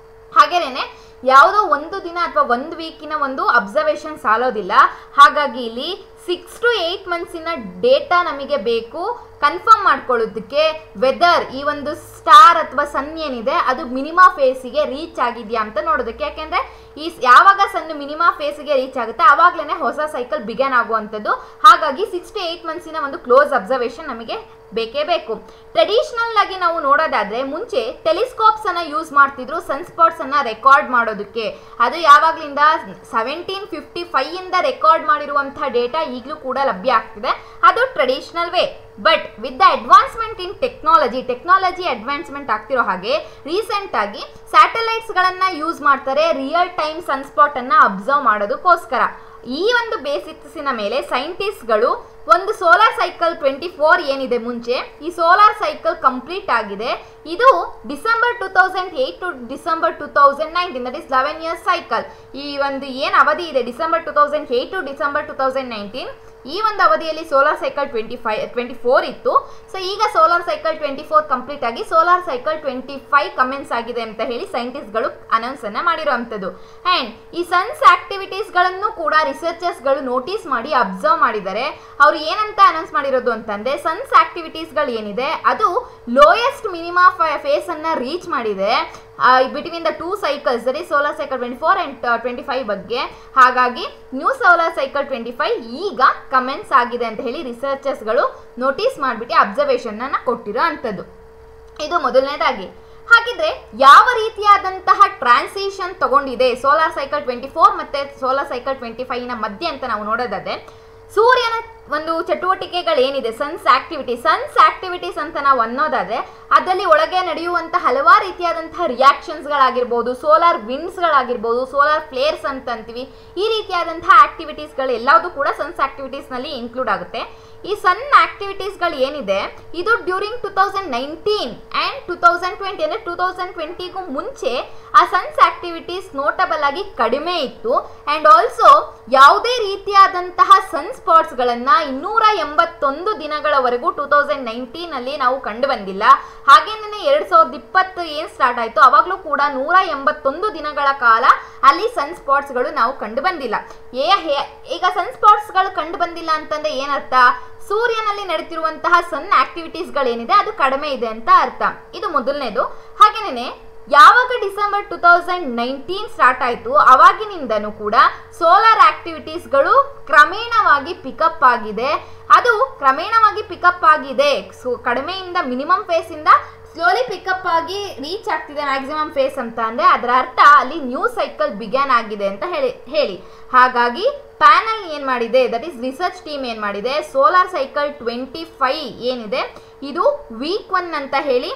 ಹಾಗೇನೆ ಯಾವುದೋ ಒಂದು ದಿನ ಅಥವಾ ಒಂದು ವೀಕಿನ ಒಂದು ಅಬ್ಸರ್ವೇಷನ್ ಸಾಲೋದಿಲ್ಲ ಹಾಗಾಗಿ ಇಲ್ಲಿ ಸಿಕ್ಸ್ ಟು ಏಯ್ಟ್ ಮಂತ್ಸಿನ ಡೇಟಾ ನಮಗೆ ಬೇಕು ಕನ್ಫರ್ಮ್ ಮಾಡ್ಕೊಳ್ಳೋದಕ್ಕೆ ವೆದರ್ ಈ ಒಂದು ಸ್ಟಾರ್ ಅಥವಾ ಸನ್ ಏನಿದೆ ಅದು ಮಿನಿಮಾ ಫೇಸಿಗೆ ರೀಚ್ ಆಗಿದೆಯಾ ಅಂತ ನೋಡೋದಕ್ಕೆ ಯಾಕೆಂದ್ರೆ ಈ ಸ್- ಯಾವಾಗ ಸನ್ ಮಿನಿಮಾ ಫೇಸಿಗೆ ರೀಚ್ ಆಗುತ್ತೆ ಆವಾಗಲೇ ಹೊಸ ಸೈಕಲ್ ಬಿಗ್ಯಾನ್ ಆಗುವಂಥದ್ದು ಹಾಗಾಗಿ ಸಿಕ್ಸ್ ಟು ಏಯ್ಟ್ ಮಂತ್ಸಿನ ಒಂದು ಕ್ಲೋಸ್ ಅಬ್ಸರ್ವೇಷನ್ ನಮಗೆ ಬೇಕೇ ಬೇಕು ಟ್ರೆಡಿಷನಲ್ ಆಗಿ ನಾವು ನೋಡೋದಾದ್ರೆ ಮುಂಚೆ ಟೆಲಿಸ್ಕೋಪ್ಸ್ ಅನ್ನ ಯೂಸ್ ಮಾಡ್ತಿದ್ರು ಸನ್ಸ್ಪಾಟ್ಸ್ ಅನ್ನ ರೆಕಾರ್ಡ್ ಮಾಡೋದಕ್ಕೆ ಅದು ಯಾವಾಗ್ಲಿಂದ ಸೆವೆಂಟೀನ್ ಫಿಫ್ಟಿ ಫೈವ್ ಇಂದ ರೆಕಾರ್ಡ್ ಮಾಡಿರುವಂತಹ ಡೇಟಾ ಈಗಲೂ ಕೂಡ ಲಭ್ಯ ಆಗ್ತಿದೆ ಅದು traditional way but with the advancement in technology technology advancement ಆಗ್ತಿರೋ ಹಾಗೆ ರೀಸೆಂಟ್ ಆಗಿ ಸ್ಯಾಟಲೈಟ್ಸ್ ಗಳನ್ನ ಯೂಸ್ ಮಾಡ್ತಾರೆ ರಿಯಲ್ ಟೈಮ್ ಸನ್ಸ್ಪಾಟ್ ಅನ್ನ ಅಬ್ಸರ್ವ್ ಮಾಡೋದಕ್ಕೋಸ್ಕರ ಈ ಒಂದು ಬೇಸಿಕ್ಸಿನ ಮೇಲೆ ಸೈಂಟಿಸ್ಟ್ಗಳು ಒಂದು ಸೋಲಾರ್ ಸೈಕಲ್ ಟ್ವೆಂಟಿ ಫೋರ್ ಏನಿದೆ ಮುಂಚೆ ಈ ಸೋಲಾರ್ ಸೈಕಲ್ ಕಂಪ್ಲೀಟ್ ಆಗಿದೆ ಇದು December two thousand eight to December two thousand nineteen that is eleven years cycle ಈ ಒಂದು ಏನು ಅವಧಿ ಇದೆ December two thousand eight to December two thousand nineteen ಈ ಒಂದು ಅವಧಿಯಲ್ಲಿ solar cycle twenty five twenty four ಇತ್ತು ಸೊ ಈಗ solar cycle twenty four complete ಆಗಿ solar cycle twenty five commence ಆಗಿದೆ ಅಂತ ಹೇಳಿ ಸೈಂಟಿಸ್ಟ್ಗಳು ಅನೌನ್ಸ್ ಅನ್ನ ಮಾಡಿರುವಂಥದ್ದು ಆ್ಯಂಡ್ ಈ ಸನ್ಸ್ ಆಕ್ಟಿವಿಟೀಸ್ಗಳನ್ನು ಕೂಡ ರಿಸರ್ಚರ್ಸ್ಗಳು ನೋಟಿಸ್ ಮಾಡಿ ಅಬ್ಸರ್ವ್ ಮಾಡಿದ್ದಾರೆ ಅವರು ಏನಂತ ಅನೌನ್ಸ್ ಮಾಡಿರೋದು ಅಂತಂದ್ರೆ ಸನ್ಸ್ ಆಕ್ಟಿವಿಟೀಸ್ಗಳು ಏನಿದೆ ಅದು ಲೋಯೆಸ್ಟ್ ಮಿನಿಮಾ ಫೇಸ್ ಅನ್ನ ರೀಚ್ ಮಾಡಿದೆ between the two cycles that is solar cycle twenty four and twenty five ಬಗ್ಗೆ ಹಾಗಾಗಿ new solar cycle twenty five ಈಗ ಕಮೆಂಟ್ಸ್ ಆಗಿದೆ ಅಂತ ಹೇಳಿ ರಿಸರ್ಚರ್ಸ್ಗಳು ನೋಟಿಸ್ ಮಾಡಿಬಿಟ್ಟು ಅಬ್ಸರ್ವೇಷನ್ ಅನ್ನ ಕೊಟ್ಟಿರೋ ಅಂಥದ್ದು ಇದು ಮೊದಲನೇದಾಗಿ ಹಾಗಿದ್ರೆ ಯಾವ ರೀತಿಯಾದಂತಹ ಟ್ರಾನ್ಸಿಷನ್ ತಗೊಂಡಿದೆ ಸೋಲಾರ್ ಸೈಕಲ್ ಟ್ವೆಂಟಿ ಫೋರ್ ಮತ್ತೆ ಸೋಲಾರ್ ಸೈಕಲ್ ಟ್ವೆಂಟಿ ಫೈವ್ನ ಮಧ್ಯೆ ಅಂತ ನಾವು ನೋಡೋದಾದ್ರೆ ಸೂರ್ಯನ ಒಂದು ಚಟುವಟಿಕೆಗಳೇನಿದೆ ಸನ್ಸ್ ಆಕ್ಟಿವಿಟಿ ಸನ್ಸ್ ಆಕ್ಟಿವಿಟೀಸ್ ಅಂತ ನಾವು ಅನ್ನೋದಾದ್ರೆ ಅದರಲ್ಲಿ ಒಳಗೆ ನಡೆಯುವಂಥ ಹಲವಾರು ರೀತಿಯಾದಂತಹ ರಿಯಾಕ್ಷನ್ಸ್ಗಳಾಗಿರ್ಬೋದು ಸೋಲಾರ್ ವಿಂಡ್ಸ್ಗಳಾಗಿರ್ಬೋದು ಸೋಲಾರ್ ಫ್ಲೇರ್ಸ್ ಅಂತ ಅಂತೀವಿ ಈ ರೀತಿಯಾದಂತಹ ಆಕ್ಟಿವಿಟೀಸ್ಗಳು ಎಲ್ಲದೂ ಕೂಡ ಸನ್ಸ್ ಆಕ್ಟಿವಿಟೀಸ್ನಲ್ಲಿ ಇನ್ಕ್ಲೂಡ್ ಆಗುತ್ತೆ ಈ ಸನ್ ಆಕ್ಟಿವಿಟೀಸ್ಗಳು ಏನಿದೆ ಇದು during two thousand nineteen and two thousand twenty ಅಂದರೆ ಟೂ ತೌಸಂಡ್ ಟ್ವೆಂಟಿಗೂ ಮುಂಚೆ ಆ ಸನ್ಸ್ ಆಕ್ಟಿವಿಟೀಸ್ ನೋಟಬಲ್ ಆಗಿ ಕಡಿಮೆ ಇತ್ತು ಆ್ಯಂಡ್ ಆಲ್ಸೋ ಯಾವುದೇ ರೀತಿಯಾದಂತಹ ಸನ್ ಸ್ಪಾಟ್ಸ್ಗಳನ್ನು ಇನ್ನೂರ ಎಂಬತ್ತೊಂದು ದಿನಗಳವರೆಗೂ ಟೂ ತೌಸಂಡ್ ನೈನ್ಟೀನಲ್ಲಿ ನಾವು ಕಂಡು ಬಂದಿಲ್ಲ ಹಾಗೇನೇ ಎರಡು ಸಾವಿರದ ಇಪ್ಪತ್ತು ಏನು ಸ್ಟಾರ್ಟ್ ಆಯಿತು ಅವಾಗಲೂ ಕೂಡ ನೂರ ಎಂಬತ್ತೊಂದು ದಿನಗಳ ಕಾಲ ಅಲ್ಲಿ ಸನ್ ಸ್ಪಾಟ್ಸ್ಗಳು ನಾವು ಕಂಡು ಬಂದಿಲ್ಲ ಏ ಹೇ- ಈಗ ಸನ್ ಸ್ಪಾಟ್ಸ್ಗಳು ಕಂಡು ಬಂದಿಲ್ಲ ಅಂತಂದ್ರೆ ಏನರ್ಥ ಸೂರ್ಯನಲ್ಲಿ ನಡೀತಿರುವಂತಹ ಸನ್ ಆಕ್ಟಿವಿಟೀಸ್ಗಳೇನಿದೆ ಅದು ಕಡಿಮೆ ಇದೆ ಅಂತ ಅರ್ಥ ಇದು ಮೊದಲನೇದು ಹಾಗೇನೆ ಯಾವಾಗ December two thousand nineteen start ಆಯಿತು ಅವಾಗಿನಿಂದನೂ ಕೂಡ ಸೋಲಾರ್ ಆಕ್ಟಿವಿಟೀಸ್ಗಳು ಕ್ರಮೇಣವಾಗಿ ಪಿಕಪ್ ಆಗಿದೆ ಅದು ಕ್ರಮೇಣವಾಗಿ ಪಿಕಪ್ ಆಗಿದೆ ಸೊ ಕಡಿಮೆಯಿಂದ ಮಿನಿಮಮ್ ಫೇಸಿಂದ ಸ್ಲೋಲಿ ಪಿಕಪ್ ಆಗಿ ರೀಚ್ ಆಗ್ತಿದೆ ಮ್ಯಾಕ್ಸಿಮಮ್ ಫೇಸ್ ಅಂತ ಅಂದರೆ ಅದರ ಅರ್ಥ ಅಲ್ಲಿ ನ್ಯೂ ಸೈಕಲ್ ಬಿಗ್ಯಾನ್ ಆಗಿದೆ ಅಂತ ಹೇಳಿ ಹೇಳಿ ಹಾಗಾಗಿ ಪ್ಯಾನಲ್ ಏನು ಮಾಡಿದೆ ದಟ್ ಈಸ್ ರಿಸರ್ಚ್ ಟೀಮ್ ಏನು ಮಾಡಿದೆ ಸೋಲಾರ್ ಸೈಕಲ್ ಟ್ವೆಂಟಿ ಫೈ ಏನಿದೆ ಇದು ವೀಕ್ ಒನ್ ಅಂತ ಹೇಳಿ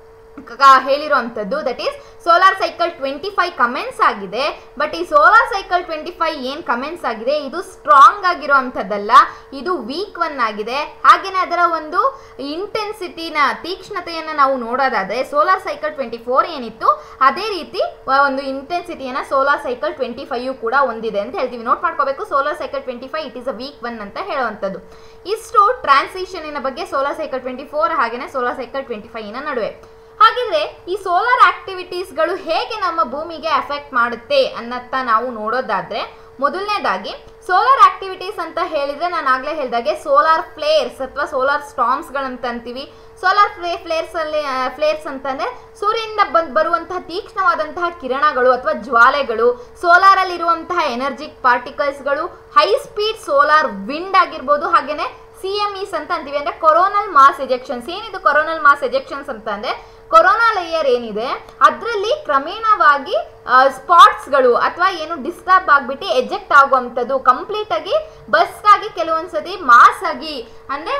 ಕ- ಹೇಳಿರುವಂಥದ್ದು that is solar cycle twenty five commence ಆಗಿದೆ ಬಟ್ ಈ ಸೋಲಾರ್ ಸೈಕಲ್ ಟ್ವೆಂಟಿ ಫೈವ್ ಏನು ಕಮೆಂಟ್ಸ್ ಆಗಿದೆ ಇದು ಸ್ಟ್ರಾಂಗ್ ಆಗಿರುವಂಥದ್ದಲ್ಲ ಇದು ವೀಕ್ ಒನ್ ಆಗಿದೆ ಹಾಗೆಯೇ ಅದರ ಒಂದು ಇಂಟೆನ್ಸಿಟಿನ ತೀಕ್ಷ್ಣತೆಯನ್ನು ನಾವು ನೋಡೋದಾದರೆ ಸೋಲಾರ್ ಸೈಕಲ್ ಟ್ವೆಂಟಿ ಫೋರ್ ಏನಿತ್ತು ಅದೇ ರೀತಿ ವ- ಒಂದು ಇಂಟೆನ್ಸಿಟಿಯನ್ನು ಸೋಲಾರ್ ಸೈಕಲ್ ಟ್ವೆಂಟಿ ಫೈವ್ ಕೂಡ ಹೊಂದಿದೆ ಅಂತ ಹೇಳ್ತೀವಿ ನೋಟ್ ಮಾಡ್ಕೋಬೇಕು solar cycle twenty five it is a weak one ಅಂತ ಹೇಳುವಂಥದ್ದು ಇಷ್ಟು ಟ್ರಾನ್ಸಿಷನಿನ ಬಗ್ಗೆ ಸೋಲಾರ್ ಸೈಕಲ್ ಟ್ವೆಂಟಿ ಫೋರ್ ಹಾಗೆಯೇ ಸೋಲಾರ್ ಸೈಕಲ್ ಟ್ವೆಂಟಿ ಫೈವ್ನ ನಡುವೆ ಹಾಗಿದ್ರೆ ಈ ಸೋಲಾರ್ ಆಕ್ಟಿವಿಟೀಸ್ಗಳು ಹೇಗೆ ನಮ್ಮ ಭೂಮಿಗೆ ಅಫೆಕ್ಟ್ ಮಾಡುತ್ತೆ ಅನ್ನತ್ತ ನಾವು ನೋಡೋದಾದ್ರೆ ಮೊದಲನೇದಾಗಿ ಸೋಲಾರ್ ಆಕ್ಟಿವಿಟೀಸ್ ಅಂತ ಹೇಳಿದ್ರೆ ನಾನು ಆಗ್ಲೇ ಹೇಳಿದಾಗೆ ಸೋಲಾರ್ ಫ್ಲೇರ್ಸ್ ಅಥವಾ ಸೋಲಾರ್ ಸ್ಟಾಮ್ಸ್ಗಳಂತ ಅಂತೀವಿ ಸೋಲಾರ್ ಫ್ಲೇ ಫ್ಲೇರ್ಸ್ ಅಲ್ಲಿ ಫ್ಲೇರ್ಸ್ ಅಂತಂದ್ರೆ ಸೂರ್ಯನಿಂದ ಬಂದ್ ಬರುವಂತಹ ತೀಕ್ಷ್ಣವಾದಂತಹ ಕಿರಣಗಳು ಅಥವಾ ಜ್ವಾಲೆಗಳು ಸೋಲಾರ್ ಅಲ್ಲಿ ಇರುವಂತಹ ಎನರ್ಜಿಕ್ ಪಾರ್ಟಿಕಲ್ಸ್ಗಳು ಹೈ ಸ್ಪೀಡ್ ಸೋಲಾರ್ ವಿಂಡ್ ಆಗಿರ್ಬೋದು ಹಾಗೇನೆ ಸಿ ಎಮ್ ಇಸ್ ಅಂತ ಅಂತೀವಿ ಅಂದ್ರೆ ಕೊರೋನಲ್ ಮಾಸ್ ಎಜೆಕ್ಷನ್ಸ್ ಏನಿದು ಕೊರೋನಲ್ ಮಾಸ್ ಎಜೆಕ್ಷನ್ಸ್ ಅಂತ ಅಂದ್ರೆ ಕೊರೋನಾ ಲೇಯರ್ ಏನಿದೆ ಅದರಲ್ಲಿ ಕ್ರಮೇಣವಾಗಿ ಸ್ಪಾಟ್ಸ್ಗಳು ಅಥವಾ ಏನು ಡಿಸ್ಟರ್ಬ್ ಆಗಿಬಿಟ್ಟು ಎಜೆಕ್ಟ್ ಆಗುವಂಥದ್ದು ಕಂಪ್ಲೀಟ್ ಆಗಿ ಬಸ್ಟ್ ಆಗಿ ಕೆಲವೊಂದ್ಸತಿ ಮಾಸ್ ಆಗಿ ಅಂದ್ರೆ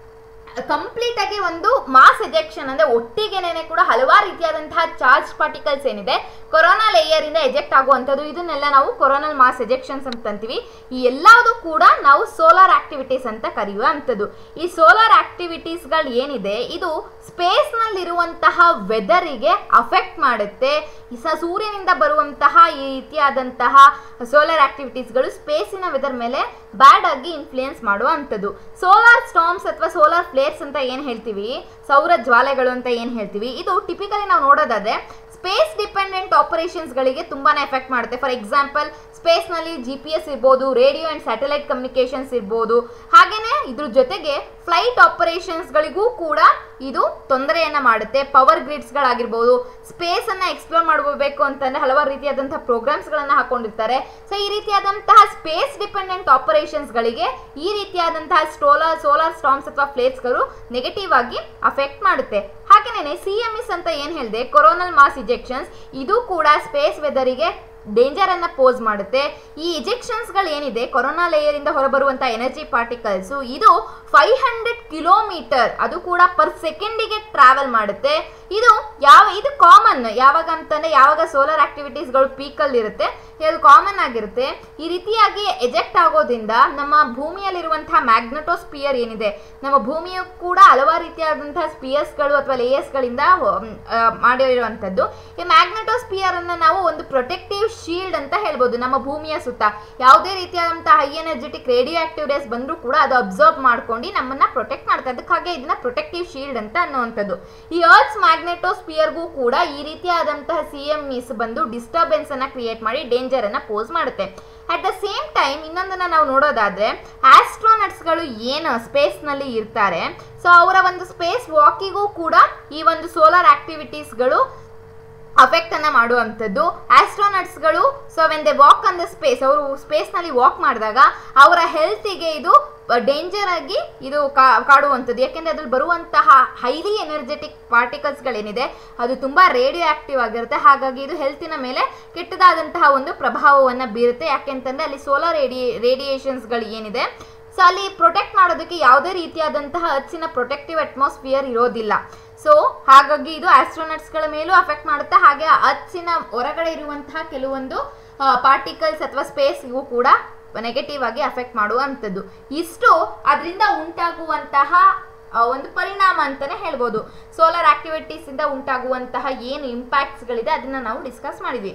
ಕಂಪ್ಲೀಟ್ ಆಗಿ ಒಂದು ಮಾಸ್ ಎಜೆಕ್ಷನ್ ಅಂದ್ರೆ ಒಟ್ಟಿಗೆನೆ ಕೂಡ ಹಲವಾರು ರೀತಿಯಾದಂತಹ ಚಾರ್ಜ್ ಪಾರ್ಟಿಕಲ್ಸ್ ಏನಿದೆ ಕೊರೋನಾ ಲೇಯರ್ ಇಂದ ಎಜೆಕ್ಟ್ ಆಗುವಂಥದ್ದು ಇದನ್ನೆಲ್ಲ ನಾವು ಕೊರೋನಲ್ ಮಾಸ್ ಎಜೆಕ್ಷನ್ಸ್ ಅಂತ ಅಂತೀವಿ ಈ ಎಲ್ಲದೂ ಕೂಡ ನಾವು ಸೋಲಾರ್ ಆಕ್ಟಿವಿಟೀಸ್ ಅಂತ ಕರೆಯುವ ಅಂಥದ್ದು ಈ ಸೋಲಾರ್ ಆಕ್ಟಿವಿಟೀಸ್ಗಳು ಏನಿದೆ ಇದು ಸ್ಪೇಸ್ ನಲ್ಲಿರುವಂತಹ ವೆದರಿಗೆ ಅಫೆಕ್ಟ್ ಮಾಡುತ್ತೆ ಈ ಸ ಸೂರ್ಯನಿಂದ ಬರುವಂತಹ ಈ ರೀತಿಯಾದಂತಹ ಸೋಲಾರ್ ಆಕ್ಟಿವಿಟೀಸ್ಗಳು ಸ್ಪೇಸಿನ ವೆದರ್ ಮೇಲೆ ಬ್ಯಾಡ್ ಆಗಿ ಇನ್ಫ್ಲೂಯೆನ್ಸ್ ಮಾಡುವ ಅಂಥದ್ದು ಸೋಲಾರ್ ಸ್ಟಾಮ್ಸ್ ಅಥವಾ ಸೋಲಾರ್ ಫ್ಲೇರ್ಸ್ ಅಂತ ಏನು ಹೇಳ್ತೀವಿ ಸೌರ ಜ್ವಾಲೆಗಳು ಅಂತ ಏನು ಹೇಳ್ತೀವಿ ಇದು ಟಿಪಿಕಲಿ ನಾವು ನೋಡೋದಾದ್ರೆ ಸ್ಪೇಸ್ ಡಿಪೆಂಡೆಂಟ್ ಆಪರೇಷನ್ಸ್ಗಳಿಗೆ ತುಂಬಾನೇ ಎಫೆಕ್ಟ್ ಮಾಡುತ್ತೆ ಫಾರ್ ಎಕ್ಸಾಂಪಲ್ ಸ್ಪೇಸ್ನಲ್ಲಿ ಜಿ ಪಿ ಎಸ್ ಇರ್ಬೋದು ರೇಡಿಯೋ ಆ್ಯಂಡ್ ಸ್ಯಾಟಲೈಟ್ ಕಮ್ಯುನಿಕೇಷನ್ಸ್ ಇರ್ಬೋದು ಹಾಗೆಯೇ ಇದ್ರ ಜೊತೆಗೆ ಫ್ಲೈಟ್ ಆಪರೇಷನ್ಸ್ಗಳಿಗೂ ಕೂಡ ಇದು ತೊಂದರೆಯನ್ನು ಮಾಡುತ್ತೆ ಪವರ್ ಗ್ರಿಡ್ಸ್ಗಳಾಗಿರ್ಬೋದು ಸ್ಪೇಸನ್ನು ಎಕ್ಸ್ಪ್ಲೋರ್ ಮಾಡಬೇಕು ಅಂತಂದರೆ ಹಲವಾರು ರೀತಿಯಾದಂತಹ ಪ್ರೋಗ್ರಾಮ್ಸ್ಗಳನ್ನು ಹಾಕೊಂಡಿರ್ತಾರೆ ಸೊ ಈ ರೀತಿಯಾದಂತಹ ಸ್ಪೇಸ್ ಡಿಪೆಂಡೆಂಟ್ ಆಪರೇಷನ್ಸ್ಗಳಿಗೆ ಈ ರೀತಿಯಾದಂತಹ ಸ್ಟೋಲಾರ್ ಸೋಲಾರ್ ಸ್ಟಾಮ್ಸ್ ಅಥವಾ ಫ್ಲೇಟ್ಸ್ಗಳು ನೆಗೆಟಿವ್ ಆಗಿ ಅಫೆಕ್ಟ್ ಮಾಡುತ್ತೆ ಹಾಗೆಯೇ ಸಿ ಎಮ್ ಎಸ್ ಅಂತ ಏನು ಹೇಳಿದೆ ಕೊರೋನಲ್ ಮಾಸ್ ಇಜೆಕ್ಷನ್ಸ್ ಇದು ಕೂಡ ಸ್ಪೇಸ್ ವೆದರಿಗೆ ಡೇಂಜರ್ ಅನ್ನ ಪೋಸ್ ಮಾಡುತ್ತೆ ಈ ಇಜೆಕ್ಷನ್ಸ್ಗಳು ಏನಿದೆ ಕೊರೋನಾ ಲೇಯರ್ ಇಂದ ಹೊರಬರುವಂತ ಎನರ್ಜಿ ಪಾರ್ಟಿಕಲ್ಸ್ ಇದು ಫೈವ್ ಹಂಡ್ರೆಡ್ ಕಿಲೋಮೀಟರ್ ಅದು ಕೂಡ ಪರ್ ಸೆಕೆಂಡಿಗೆ ಟ್ರಾವೆಲ್ ಮಾಡುತ್ತೆ ಇದು ಯಾವ ಇದು ಕಾಮನ್ ಯಾವಾಗ ಅಂತಂದ್ರೆ ಯಾವಾಗ ಸೋಲಾರ್ ಆಕ್ಟಿವಿಟೀಸ್ಗಳು ಪೀಕಲ್ಲಿ ಇರುತ್ತೆ ಇದು ಕಾಮನ್ ಆಗಿರುತ್ತೆ ಈ ರೀತಿಯಾಗಿ ಎಜೆಕ್ಟ್ ಆಗೋದ್ರಿಂದ ನಮ್ಮ ಭೂಮಿಯಲ್ಲಿರುವಂತಹ ಮ್ಯಾಗ್ನೆಟೋಸ್ಪಿಯರ್ ಏನಿದೆ ನಮ್ಮ ಭೂಮಿಯು ಕೂಡ ಹಲವಾರು ರೀತಿಯಾದಂತಹ ಸ್ಪಿಯರ್ಸ್ಗಳು ಅಥವಾ ಲೇಯರ್ಸ್ಗಳಿಂದ ಮಾಡಿರುವಂಥದ್ದು ಈ ಮ್ಯಾಗ್ನೆಟೋಸ್ಪಿಯರ್ ಅನ್ನ ನಾವು ಒಂದು ಪ್ರೊಟೆಕ್ಟಿವ್ ಶೀಲ್ಡ್ ಅಂತ ಹೇಳ್ಬೋದು ನಮ್ಮ ಭೂಮಿಯ ಸುತ್ತ ಯಾವುದೇ ರೀತಿಯಾದಂತಹ high energetic radioactive rays ಬಂದರೂ ಕೂಡ ಅದು ಅಬ್ಸರ್ವ್ ಮಾಡ್ಕೊಂಡು ನಮ್ಮನ್ನ ಪ್ರೊಟೆಕ್ಟ್ ಮಾಡ್ತಾ ಅದಕ್ಕಾಗಿ ಇದನ್ನ ಪ್ರೊಟೆಕ್ಟಿವ್ ಶೀಲ್ಡ್ ಅಂತ ಅನ್ನುವಂಥದ್ದು ಈ ಅರ್ತ್ಸ್ ಮ್ಯಾಗ್ನೆಟೋಸ್ಪಿಯರ್ಗೂ ಕೂಡ ಈ ರೀತಿಯಾದಂತಹ ಸಿ ಎಂ ಇಸ್ ಬಂದು ಡಿಸ್ಟರ್ಬೆನ್ಸ್ ಅನ್ನ ಕ್ರಿಯೇಟ್ ಮಾಡಿ ಡೇಂಜರ್ ಅನ್ನ ಪೋಸ್ ಮಾಡುತ್ತೆ ಅಟ್ ದ ಸೇಮ್ ಟೈಮ್ ಇನ್ನೊಂದನ್ನ ನಾವು ನೋಡೋದಾದ್ರೆ ಆಸ್ಟ್ರೋನಟ್ಸ್ಗಳು ಏನು ಸ್ಪೇಸ್ನಲ್ಲಿ ಇರ್ತಾರೆ ಸೊ ಅವರ ಒಂದು ಸ್ಪೇಸ್ ವಾಕಿಗೂ ಕೂಡ ಈ ಒಂದು ಸೋಲಾರ್ ಆಕ್ಟಿವಿಟೀಸ್ಗಳು ಅಫೆಕ್ಟ್ ಅನ್ನ ಮಾಡುವಂಥದ್ದು ಆಸ್ಟ್ರೋನಟ್ಸ್ಗಳು so when they walk on the space ಅವರು ಸ್ಪೇಸ್ನಲ್ಲಿ ವಾಕ್ ಮಾಡಿದಾಗ ಅವರ ಹೆಲ್ತಿಗೆ ಇದು ಡೇಂಜರ್ ಆಗಿ ಇದು ಕಾಡುವಂಥದ್ದು ಯಾಕೆಂದರೆ ಅದ್ರಲ್ಲಿ ಬರುವಂತಹ ಹೈಲಿ ಎನರ್ಜೆಟಿಕ್ ಪಾರ್ಟಿಕಲ್ಸ್ಗಳೇನಿದೆ ಅದು ತುಂಬ ರೇಡಿಯೋ ಆಕ್ಟಿವ್ ಆಗಿರುತ್ತೆ ಹಾಗಾಗಿ ಇದು ಹೆಲ್ತಿನ ಮೇಲೆ ಕೆಟ್ಟದಾದಂತಹ ಒಂದು ಪ್ರಭಾವವನ್ನು ಬೀರುತ್ತೆ ಯಾಕೆಂತಂದರೆ ಅಲ್ಲಿ ಸೋಲಾರ್ ರೇಡಿ ರೇಡಿಯೇಷನ್ಸ್ಗಳು ಏನಿದೆ ಸೊ ಅಲ್ಲಿ ಪ್ರೊಟೆಕ್ಟ್ ಮಾಡೋದಕ್ಕೆ ಯಾವುದೇ ರೀತಿಯಾದಂತಹ ಹಚ್ಚಿನ ಪ್ರೊಟೆಕ್ಟಿವ್ ಅಟ್ಮಾಸ್ಫಿಯರ್ ಇರೋದಿಲ್ಲ ಸೊ ಹಾಗಾಗಿ ಇದು ಆಸ್ಟ್ರೋನಟ್ಸ್ಗಳ ಮೇಲೂ ಅಫೆಕ್ಟ್ ಮಾಡುತ್ತೆ ಹಾಗೆ ಹಚ್ಚಿನ ಹೊರಗಡೆ ಇರುವಂತಹ ಕೆಲವೊಂದು ಪಾರ್ಟಿಕಲ್ಸ್ ಅಥವಾ ಸ್ಪೇಸ್ಗೂ ಕೂಡ ನೆಗೆಟಿವ್ ಆಗಿ ಅಫೆಕ್ಟ್ ಮಾಡುವಂಥದ್ದು ಇಷ್ಟು ಅದರಿಂದ ಉಂಟಾಗುವಂತಹ ಒಂದು ಪರಿಣಾಮ ಅಂತಲೇ ಹೇಳ್ಬೋದು ಸೋಲಾರ್ ಆಕ್ಟಿವಿಟೀಸಿಂದ ಉಂಟಾಗುವಂತಹ ಏನು ಇಂಪ್ಯಾಕ್ಟ್ಸ್ಗಳಿದೆ ಅದನ್ನು ನಾವು ಡಿಸ್ಕಸ್ ಮಾಡಿದ್ವಿ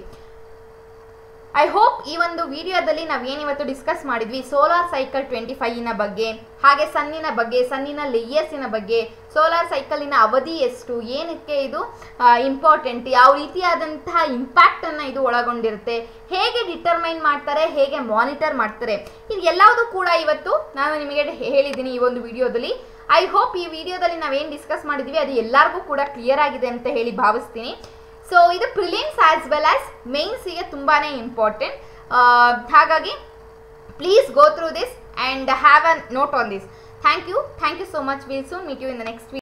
ಐ ಹೋಪ್ ಈ ಒಂದು ವಿಡಿಯೋದಲ್ಲಿ ನಾವು ಏನಿವತ್ತು ಡಿಸ್ಕಸ್ ಮಾಡಿದ್ವಿ ಸೋಲಾರ್ ಸೈಕಲ್ ಟ್ವೆಂಟಿ ಫೈವಿನ ಬಗ್ಗೆ ಹಾಗೆ ಸನ್ನಿನ ಬಗ್ಗೆ ಸನ್ನಿನ ಲೇಯರ್ಸಿನ ಬಗ್ಗೆ ಸೋಲಾರ್ ಸೈಕಲಿನ ಅವಧಿ ಎಷ್ಟು ಏನಕ್ಕೆ ಇದು ಇಂಪಾರ್ಟೆಂಟ್ ಯಾವ ರೀತಿಯಾದಂತಹ ಇಂಪ್ಯಾಕ್ಟನ್ನು ಇದು ಒಳಗೊಂಡಿರುತ್ತೆ ಹೇಗೆ ಡಿಟರ್ಮೈನ್ ಮಾಡ್ತಾರೆ ಹೇಗೆ ಮಾನಿಟರ್ ಮಾಡ್ತಾರೆ ಇದು ಎಲ್ಲದೂ ಕೂಡ ಇವತ್ತು ನಾನು ನಿಮಗೆ ಹೇಳಿದ್ದೀನಿ ಈ ಒಂದು ವಿಡಿಯೋದಲ್ಲಿ ಐ ಹೋಪ್ ಈ ವಿಡಿಯೋದಲ್ಲಿ ನಾವೇನು ಡಿಸ್ಕಸ್ ಮಾಡಿದ್ವಿ ಅದು ಎಲ್ಲರಿಗೂ ಕೂಡ ಕ್ಲಿಯರ್ ಆಗಿದೆ ಅಂತ ಹೇಳಿ ಭಾವಿಸ್ತೀನಿ ಸೊ ಇದು ಪ್ರಿಲಿಮ್ಸ್ ಆಸ್ ವೆಲ್ ಆಸ್ ಮೇನ್ಸಿಗೆ ತುಂಬಾ ಇಂಪಾರ್ಟೆಂಟ್ ಹಾಗಾಗಿ please go through this and have a note on this thank you thank you so much will soon meet you in the next